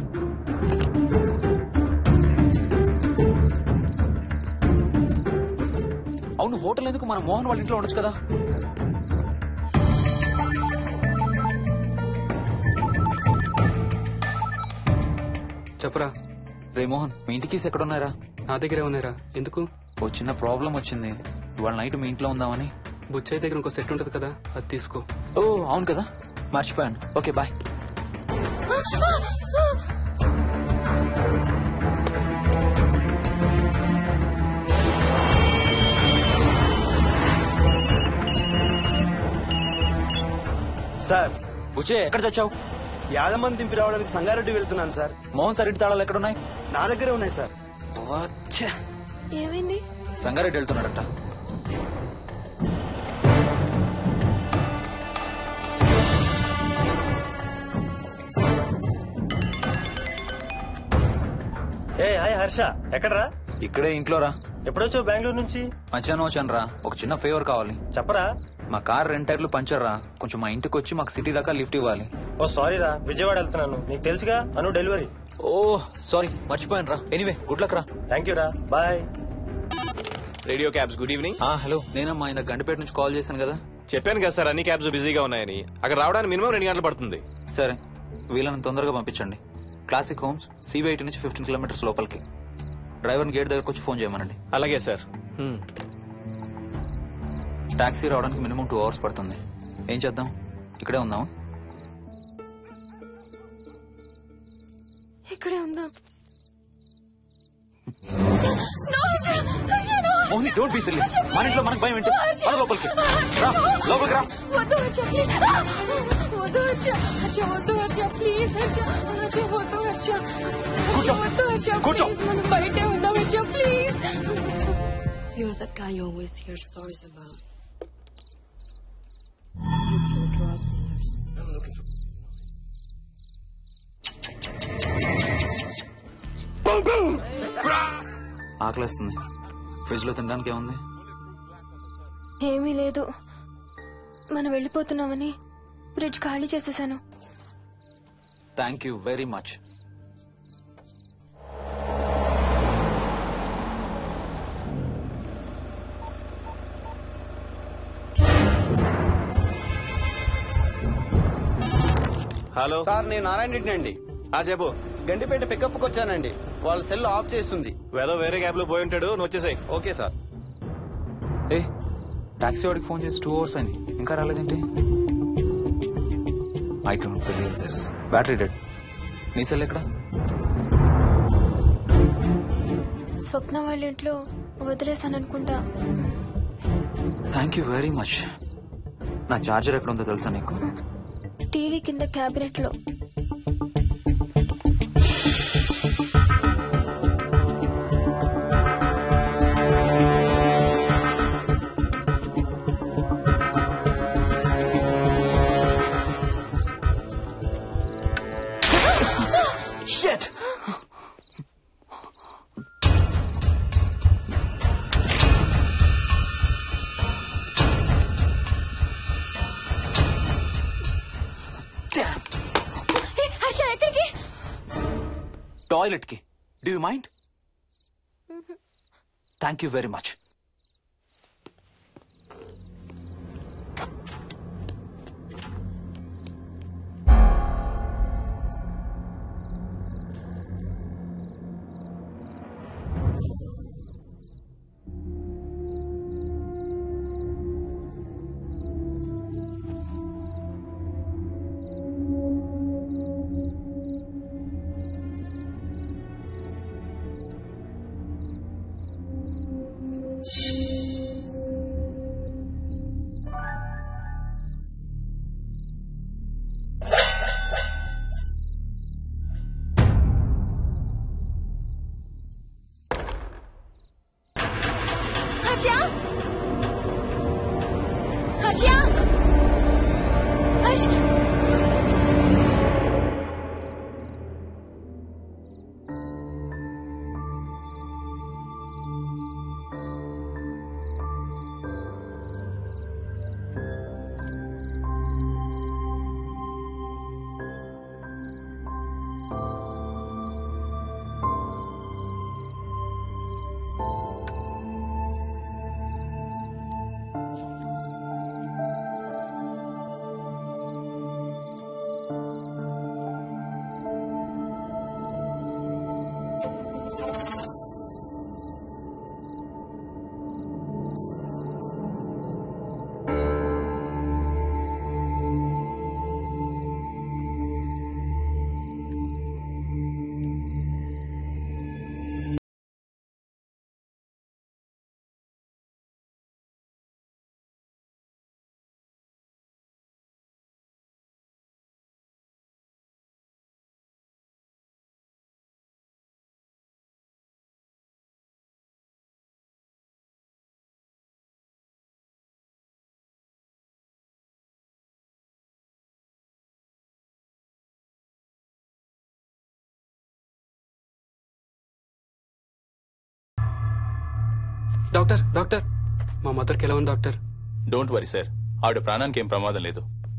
అవును హోటల్ ఎందుకు మన మోహన్ వాళ్ళ ఇంట్లో ఉండొచ్చు కదా చెప్పరా రే మోహన్ మీ ఇంటి కీస్ ఎక్కడ ఉన్నారా నా దగ్గరే ఉన్నారా ఎందుకు ఓ చిన్న ప్రాబ్లం వచ్చింది ఇవాళ నైట్ మీ ఇంట్లో ఉందామని బుచ్చయ్య దగ్గర ఇంకో సెట్ ఉంటది కదా అది తీసుకో ఓ అవును కదా మర్చిపోయాను ఓకే బాయ్ సార్ బుచ్చే ఎక్కడ చచ్చావు యాదమ్మని దింపి రావడానికి సంగారెడ్డి వెళ్తున్నాను సార్ మోహన్ సార్ ఇంటి తాళాలు ఎక్కడ ఉన్నాయి నా దగ్గరే ఉన్నాయి సార్ వచ్చే ఏమైంది సంగారెడ్డి వెళ్తున్నాడట ఏ హాయ్ హర్ష ఎక్కడరా ఇక్కడే ఇంట్లో రా ఎప్పుడొచ్చావు బెంగళూరు నుంచి మధ్యాహ్నం వచ్చాను రా ఒక చిన్న ఫేవర్ కావాలి చెప్పరా మా కార్ రెండు టైర్లు పంచర్ రా కొంచెం మా ఇంటికి వచ్చి మాకు సిటీ దాకా లిఫ్ట్ ఇవ్వాలి ఓ సారీ రా విజయవాడ వెళ్తున్నాను నీకు తెలుసుగా అను డెలివరీ ఓ సారీ మర్చిపోయాను రా ఎనీవే గుడ్ లక్ రా థ్యాంక్ యూ రా bye radio cabs good evening hello నేనమ్మా ఇంత గంటపేట నుంచి కాల్ చేశాను కదా చెప్పాను కదా సార్ అన్ని క్యాబ్స్ బిజీగా ఉన్నాయని అక్కడ రావడానికి మినిమం రెండు గంటలు పడుతుంది సరే వీళ్ళని తొందరగా పంపించండి క్లాసిక్ హోమ్స్ సిబిఐటి నుంచి ఫిఫ్టీన్ కిలోమీటర్స్ లోపలికి డ్రైవర్ని గేట్ దగ్గరకు వచ్చి ఫోన్ చేయమనండి అలాగే సార్ టాక్సీ రావడానికి మినిమం టూ అవర్స్ పడుతుంది ఏం చేద్దాం ఇక్కడే ఉందాం ఇక్కడే ఉందాం మోహిని డోంట్ బీ సిల్లీ మన ఇంట్లో మనకు భయం ఏంటి మన లోపలికి రా లోపలికి రా వద్దు హర్ష, please. వద్దు హర్ష హర్ష వద్దు హర్ష ప్లీజ్ హర్ష హర్ష వద్దు హర్ష హర్ష వద్దు హర్ష కూర్చో. ప్లీజ్ మనం బయటే ఉందాం Harsha please You're that guy you always hear stories about. You kill drug dealers. I'm looking for. ఆకలేస్తుంది ఫ్రిడ్జ్ లో తినడానికి ఏముంది ఏమీ లేదు మనం వెళ్ళిపోతున్నామని బ్రిడ్జ్ ఖాళీ చేసేసాను thank you very much hello sir నేను నారాయణ రెడ్డి అండి ఆ చెప్పు గండిపేట పికప్ వచ్చానండి వాళ్ళ సెల్ ఆఫ్ చేస్తుంది ఏదో వేరే క్యాబ్ లో పోయి ఉంటాడు నువ్వు వచ్చేసాయి ఓకే సార్ ఏ టాక్సీ వాడికి ఫోన్ చేసి టూ అవర్స్ అని ఇంకా రాలేదేంటి I don't believe this battery dead నీ సెల్ ఎక్కడ స్వప్న వాళ్ళ ఇంట్లో వదిలేసాను అనుకుంటా థ్యాంక్ యూ వెరీ మచ్ నా చార్జర్ ఎక్కడ ఉందో తెలుసా నీకు టీవీ కింద క్యాబినెట్ లో Shit! హర్ష ఎక్కడికి టాయిలెట్ కి do you mind thank you very much Harsha Harsha Harsha doctor doctor మా మదర్కి ఎలా ఉంది డాక్టర్ డోంట్ వరీ సార్ ఆవిడ ప్రాణానికి ఏం ప్రమాదం లేదు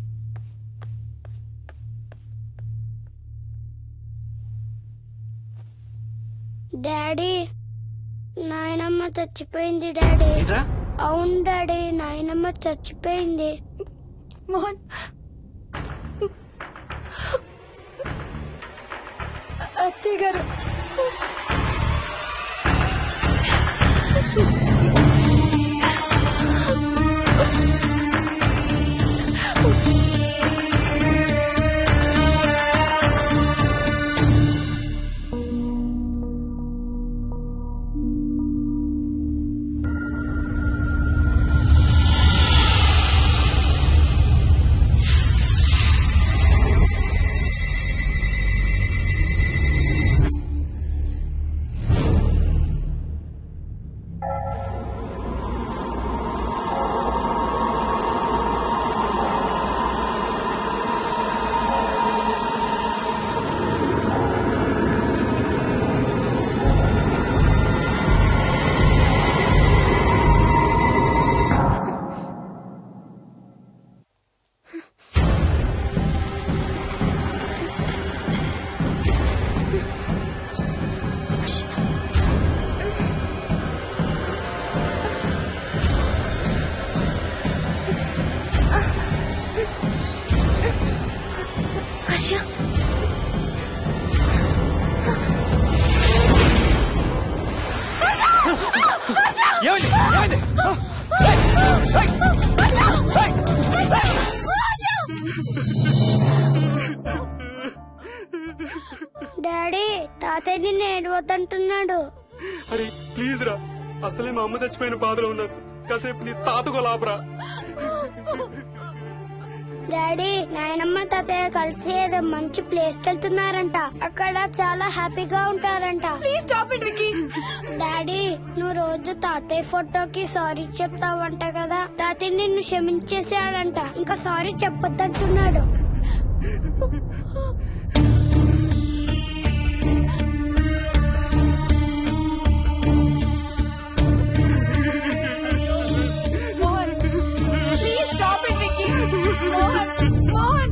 డాడీ నాయనమ్మ చచ్చిపోయింది డాడీ ఏంట్రా అవును డాడీ నాయనమ్మ చచ్చిపోయింది మోహన్ అత్తయ్య గారు వద్దంటున్నాడు అరే ప్లీజ్ రా అసలే మా అమ్మ చచ్చిపోయిన బాధలో ఉన్నాను కాసేపు నీ తాతకు లాపరా డాడీ నాయనమ్మ తాతయ్య కలిసి ఏదో మంచి ప్లేస్ కి వెళ్తున్నారంట అక్కడ చాలా హ్యాపీగా ఉంటారంట please stop it Vicky daddy నువ్వు రోజు తాతయ్య ఫోటోకి సారీ చెప్తావంట కదా తాతయ్య నిన్ను క్షమించేసాడంట ఇంకా సారీ చెప్పొద్దంటున్నాడు Mohan please stop it Vicky Mohan Mohan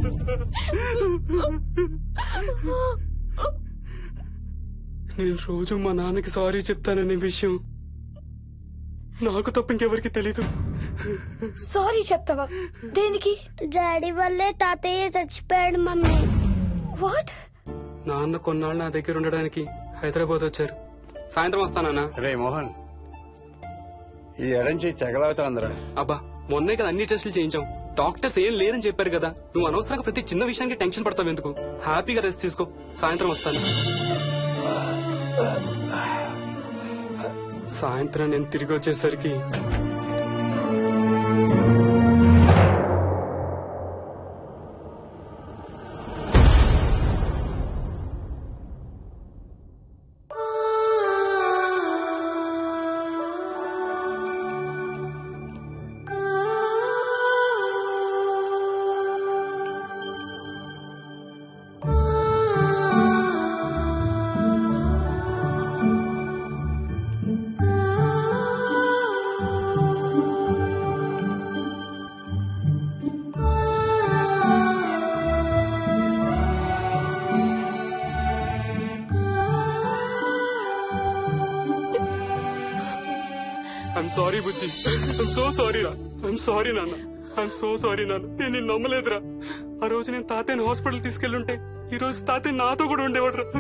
నేను రోజు మా నాన్నకి సారీ చెప్తాననే విషయం నాకు తప్ప ఇంకెవరికి తెలీదు సారీ చెప్తావా దేనికి డాడీ వల్లే తాతయ్య చచ్చిపోయాడు మమ్మీ వాట్ నాన్న కొన్నాళ్ళు నా దగ్గర ఉండడానికి హైదరాబాద్ వచ్చారు సాయంత్రం వస్తానన్నా రే మోహన్ ఈ ఎడం చేయి తెగలవుతోందిరా అబ్బా మొన్నే కదా అన్ని టెస్టులు చేయించాం డాక్టర్స్ ఏం లేదని చెప్పారు కదా నువ్వు అనవసరంగా ప్రతి చిన్న విషయానికి టెన్షన్ పడతావు ఎందుకు హ్యాపీగా రెస్ట్ తీసుకో సాయంత్రం వస్తాను సాయంత్రం నేను తిరిగి వచ్చేసరికి ఐఎమ్ సారీ బుజ్జి ఐఎమ్ సో సారీ రా ఐఎమ్ సారీ నాన్న ఐఎమ్ సో సారీ నాన్న నేను నిన్ను నమ్మలేదురా ఆ రోజు నేను తాతయ్యని హాస్పిటల్ తీసుకెళ్ళుంటే ఈ రోజు తాతయ్య నాతో కూడా ఉండేవాడు రా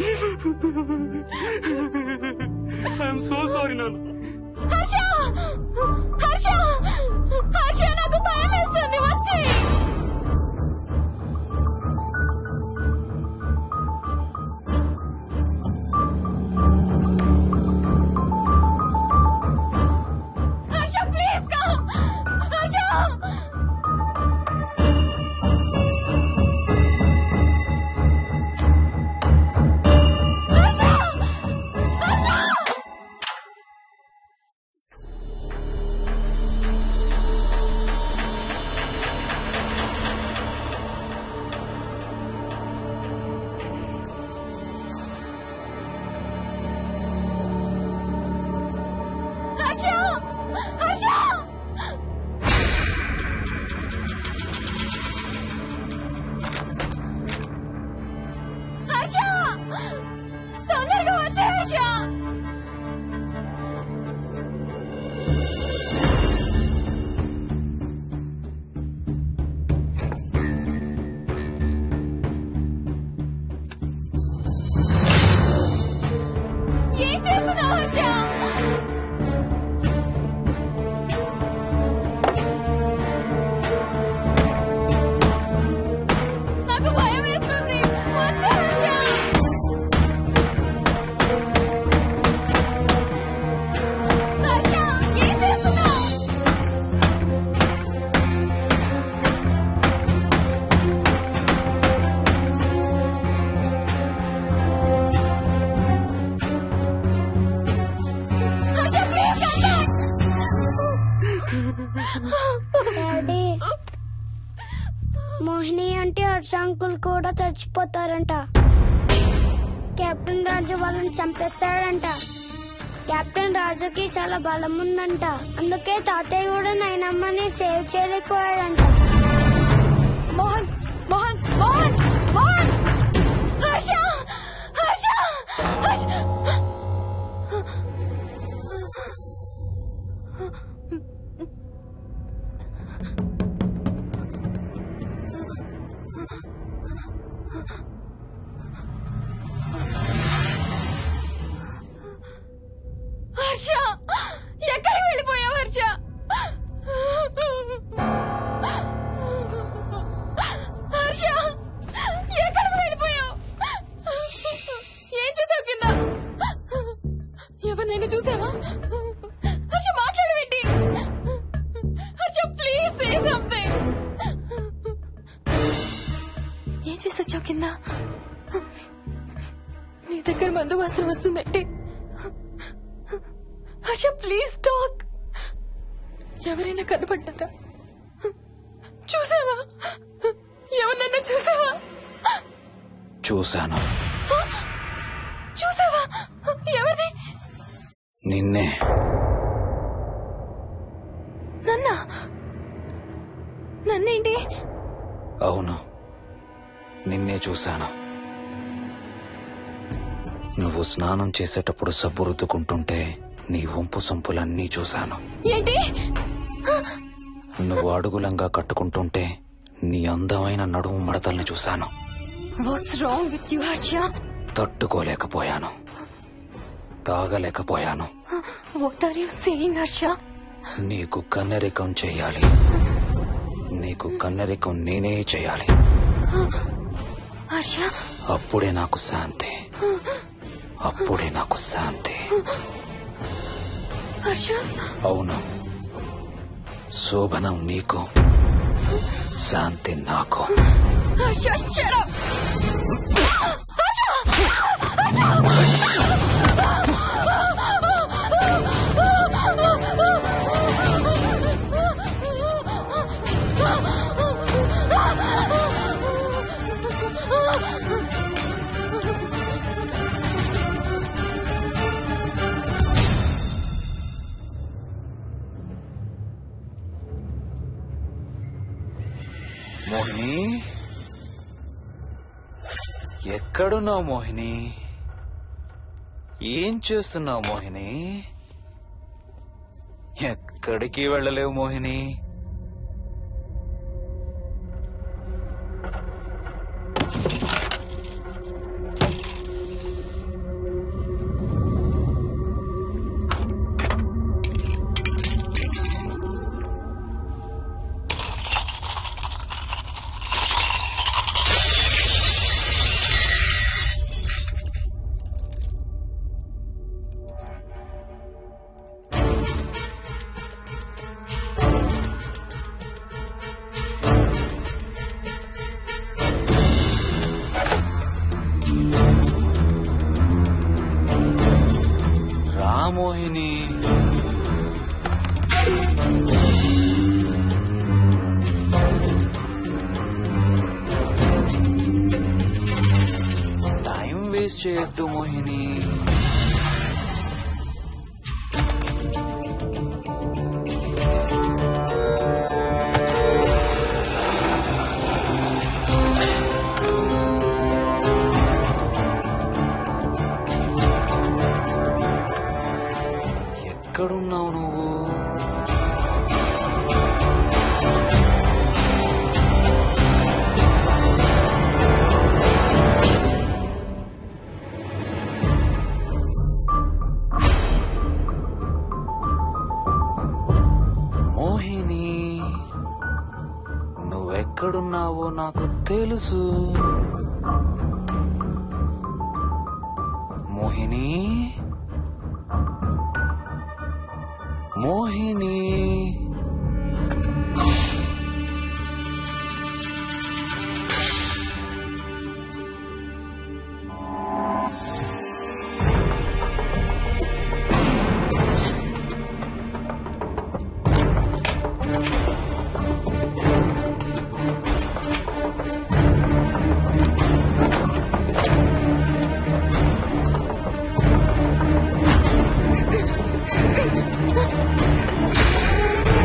ఐఎమ్ సో సారీ నాన్న హర్ష హర్ష హర్ష నాకు భయం వేస్తుంది వచ్చి హర్ష ప్లీజ్ కమ్ హర్ష హర్ష హర్ష హర్ష హర్ష హర్ష తొందరగా వచ్చే హర్ష ఏం చేస్తున్నావు హర్ష నాకు భయం వేస్తుంది వచ్చే హర్ష హర్ష ఏం చేస్తున్నావు హర్ష ప్లీజ్ డాడీ మోహిని అంటే హర్ష అంకుల్ కూడా చచ్చిపోతారంట కెప్టెన్ రాజు వాళ్ళని చంపేస్తాడంట కెప్టెన్ రాజుకి చాలా బలం ఉందంట అందుకే తాతయ్య కూడా నాయనమ్మని సేవ్ చేయలేకపోయాడంట మోహన్ మోహన్ మోహన్ మోహన్ హర్ష హర్ష హర్ష హర్ష ఎక్కడికి వెళ్ళిపోయావు హర్ష హర్ష ఎక్కడికి వెళ్ళిపోయావు ఏం చేసావు కింద సే సంథింగ్ ఏం చేసొచ్చావు కింద నీ దగ్గర మందు వాసన వస్తుందంటే హర్ష ప్లీజ్ టాక్ ఎవరైనా కనపడ్డారా చూసావా ఎవరినన్నా చూసావా చూశాను చూసావా ఎవరిని నిన్నే నన్నా నన్నేంటి అవును నిన్నే చూశాను నువ్వు స్నానం చేసేటప్పుడు సబ్బు రుద్దుకుంటుంటే నీ వంపు సొంపులన్నీ చూశాను ఏంటి నువ్వు అడుగులంగా కట్టుకుంటుంటే నీ అందమైన నడుము మడతల్ని చూశాను what's wrong with you Harsha తట్టుకోలేకపోయాను తాగలేకపోయాను what are you saying Harsha నీకు కన్నరికం చేయాలి నీకు కన్నరికం నేనే చేయాలి హర్ష అప్పుడే నాకు శాంతి అప్పుడే నాకు శాంతి హర్ష అవును శోభనం నీకు శాంతి నాకు హర్ష shut up. మోహిని ఎక్కడున్నావు మోహిని ఏం చేస్తున్నావు మోహిని ఎక్కడికి వెళ్ళలేవు మోహిని రా మోహిని టైం వేస్ట్ చేయొద్దు మోహిని ఎక్కడున్నావు నువ్వు మోహిని నువ్వెక్కడున్నావో నాకు తెలుసు మోహిని మోహిని Hey!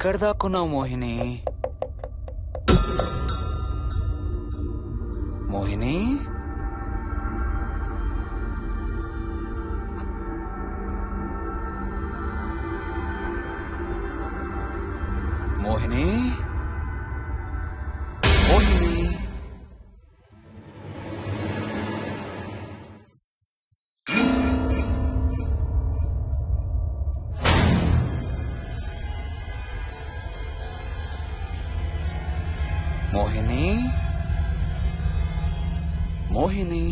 ఎక్కడ దాక్కున్నావు మోహిని మోహిని మోహిని మోహిని మోహిని మోహిని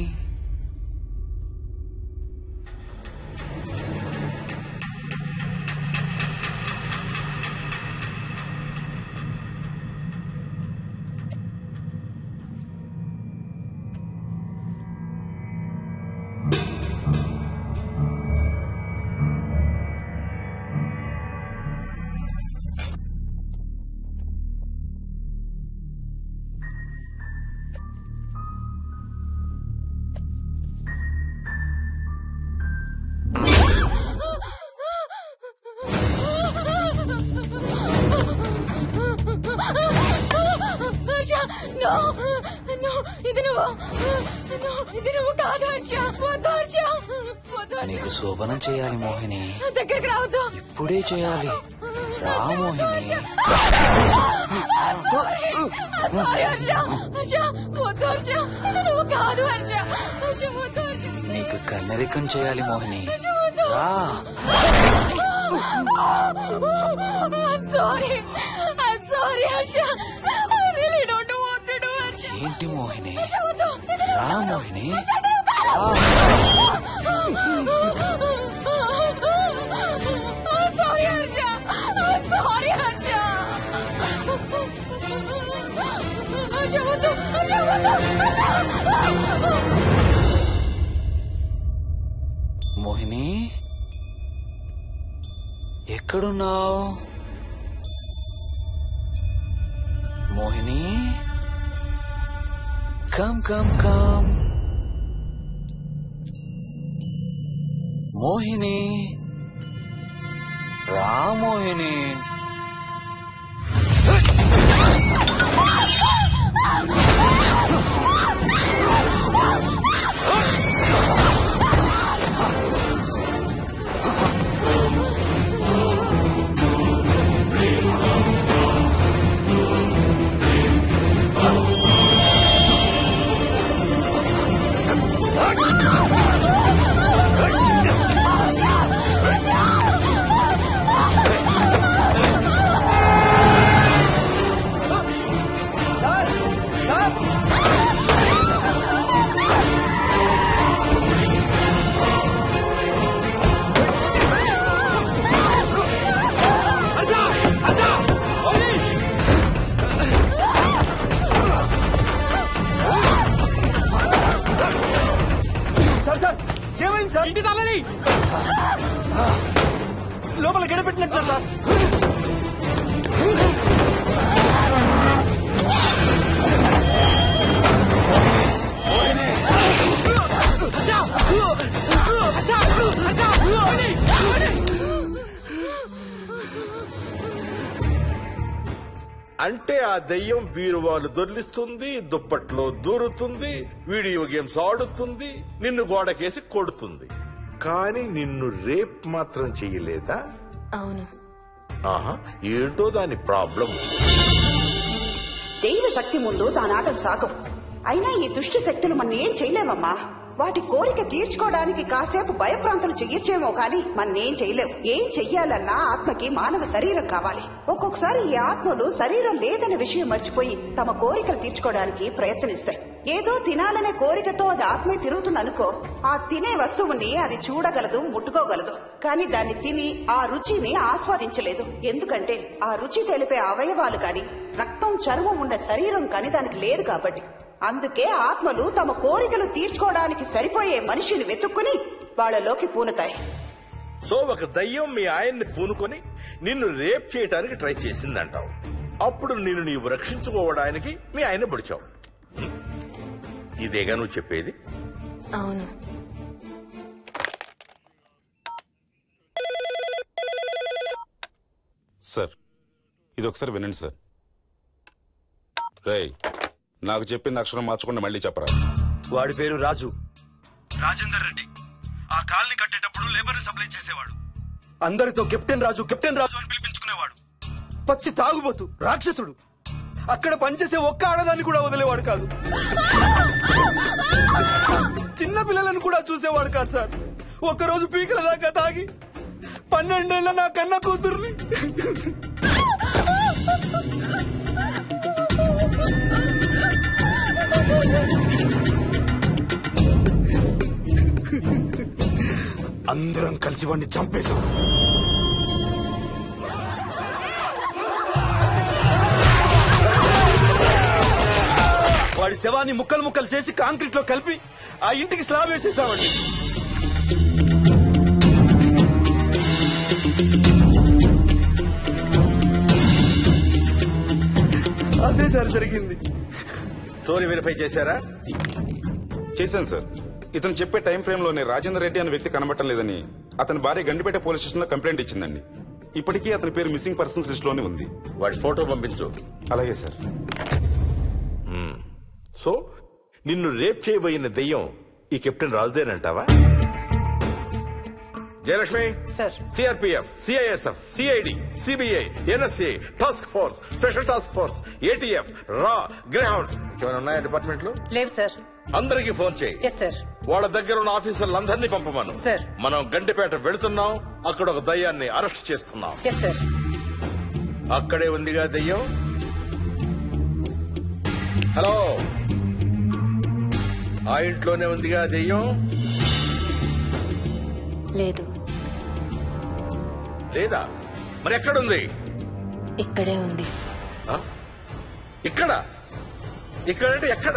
హర్ష నో నో ఇది నువ్వు నో ఇది నువ్వు కాదు హర్ష వద్దు హర్ష వద్దు హర్ష నీకు శోభనం చేయాలి మోహిని దగ్గరికి రావద్దు ఇప్పుడే చేయాలి రా మోహిని సారీ హర్ష హర్ష వద్దు హర్ష ఇది నువ్వు కాదు హర్ష హర్ష వద్దు హర్ష నీకు కన్నరికం చేయాలి మోహిని రా I'm sorry. I'm sorry, Asha. I really don't want to do it. ఏంటి మోహిని Asha, వద్దు. ఇది నువ్వు రా కాదు. మోహిని Asha, ఇది నువ్వు కాదు. I'm sorry, Asha. I'm sorry, Asha. Asha, వద్దు. Asha, వద్దు. Asha. మోహిని ఎక్కడున్నావు Mohini come come come Mohini రా మోహిని సార్ సార్ ఏమైంది సార్ ఇంటి తాళాలి లోపల గడపెట్టినట్టు సార్ అంటే ఆ దెయ్యం బీరువాలు దొర్లిస్తుంది దుప్పట్లో దూరుతుంది వీడియో గేమ్స్ ఆడుతుంది నిన్ను గోడకేసి కొడుతుంది కానీ నిన్ను రేప్ మాత్రం చెయ్యలేదా అవును ఆహా ఏంటో దాని ప్రాబ్లం దైవ శక్తి ముందు దానాటలు సాగం అయినా ఈ దుష్ట శక్తులు మన ఏం చేయలేమమ్మా వాటి కోరిక తీర్చుకోవడానికి కాసేపు భయప్రాంతులు చెయ్యొచ్చేమో కానీ మన్నేం చేయలేవు ఏం చెయ్యాలన్నా ఆత్మకి మానవ శరీరం కావాలి ఒక్కొక్కసారి ఈ ఆత్మలు శరీరం లేదన్న విషయం మర్చిపోయి తమ కోరికలు తీర్చుకోవడానికి ప్రయత్నిస్తాయి ఏదో తినాలనే కోరికతో అది ఆత్మే తిరుగుతుంది అనుకో ఆ తినే వస్తువుని అది చూడగలదు ముట్టుకోగలదు కానీ దాన్ని తిని ఆ రుచిని ఆస్వాదించలేదు ఎందుకంటే ఆ రుచి తెలిపే అవయవాలు కాని రక్తం చర్మం ఉన్న శరీరం కాని దానికి లేదు కాబట్టి అందుకే ఆత్మలు తమ కోరికలు తీర్చుకోవడానికి సరిపోయే మనిషిని వెతుక్కుని వాళ్ళలోకి పూనుతాయి సో ఒక దయ్యం మీ ఆయన్ని పూనుకొని నిన్ను రేప్ చేయడానికి ట్రై చేసిందంటావు అప్పుడు నిన్ను నీవు రక్షించుకోవడానికి మీ ఆయన పొడిచావు హ్మ్. ఇదేగా నువ్వు చెప్పేది అవును సార్ ఇది ఒకసారి వినండి సార్ రేయ్ నాకు చెప్పింది అక్షరం మార్చకుండా మళ్ళీ చెప్పరా వాడి పేరు రాజు రాజేందర్ రెడ్డి ఆ కాలనీ కట్టేటప్పుడు లేబర్ సప్లై చేసేవాడు అందరితో కెప్టెన్ రాజు కెప్టెన్ రాజు అని పిలిపించుకునేవాడు పచ్చి తాగుబోతు రాక్షసుడు అక్కడ పనిచేసే ఒక్క ఆడదాన్ని కూడా వదిలేవాడు కాదు చిన్న పిల్లలను కూడా చూసేవాడు కాదు సార్ ఒక్కరోజు పీకల దాకా తాగి పన్నెండేళ్ల నా కన్న కూతుర్ని అందరం కలిసి వాడిని చంపేశాం వాడి శవాన్ని ముక్కలు ముక్కలు చేసి కాంక్రీట్ లో కలిపి ఆ ఇంటికి స్లాబ్ వేసేసామండి అదే సార్ జరిగింది స్టోరీ వెరిఫై చేశారా చేశాను సార్ ఇతను చెప్పే టైం ఫ్రేమ్ లోనే రాజేందర్ రెడ్డి అనే వ్యక్తి కనబడటం లేదని అతని భార్య గండిపేట పోలీస్ స్టేషన్ లో కంప్లైంట్ ఇచ్చిందండి ఇప్పటికీ అతని పేరు మిస్సింగ్ పర్సన్స్ లిస్ట్ లోనే ఉంది వాడి ఫోటో పంపించు అలాగే సార్ సో నిన్ను రేప్ చేయబోయిన దెయ్యం ఈ కెప్టెన్ రాజుదేనంటావా Jayalakshmi sir CRPF CISF CID CBI NSA task force special task force ATF రా గ్రేహౌండ్స్ ఏమైనా ఉన్నాయా డిపార్ట్మెంట్ లో లేవు సార్ అందరికీ ఫోన్ చేయి ఎస్ సార్ వాళ్ళ దగ్గర ఉన్న ఆఫీసర్లందరినీ పంపమను సార్. మనం గంటిపేట వెళుతున్నాం అక్కడ ఒక దయ్యాన్ని అరెస్ట్ చేస్తున్నాం ఎస్ సార్ అక్కడే ఉందిగా దెయ్యం హలో ఆ ఇంట్లోనే ఉందిగా దెయ్యం లేదు లేదా మరి ఎక్కడుంది ఇక్కడే ఉంది ఆ? ఇక్కడ ఇక్కడంటే ఎక్కడ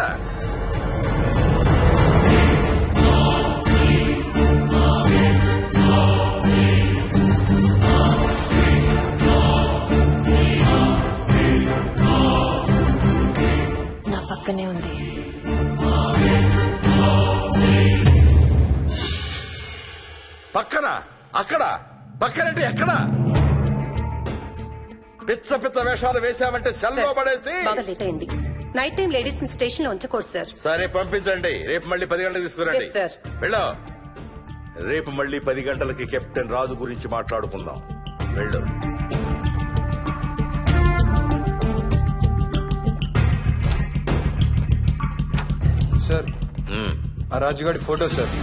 నా పక్కనే ఉంది పక్కన అక్కడ పక్కనంటే ఎక్కడ పిచ్చ పిచ్చ వేషాలు వేశామంటే సెల్లో పడేసి బాగా లేట్ అయింది నైట్ టైం లేడీస్ స్టేషన్ లో ఉంచకూడదు సార్ సరే పంపించండి రేపు మళ్ళీ పది గంటలకు తీసుకురండి Yes, sir. వెళ్ళు రేపు మళ్ళీ పది గంటలకి కెప్టెన్ రాజు గురించి మాట్లాడుకుందాం వెళ్ళు సార్ ఆ రాజుగాడి ఫోటో సార్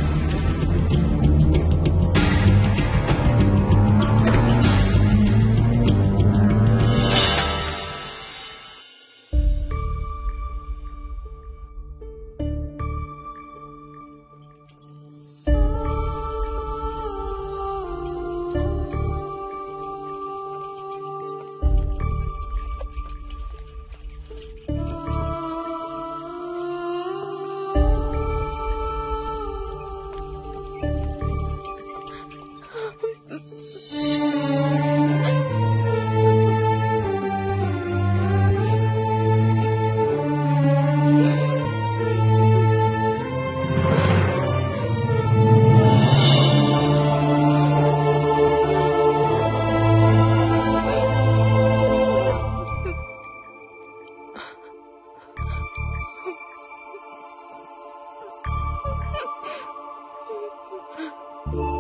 ఆ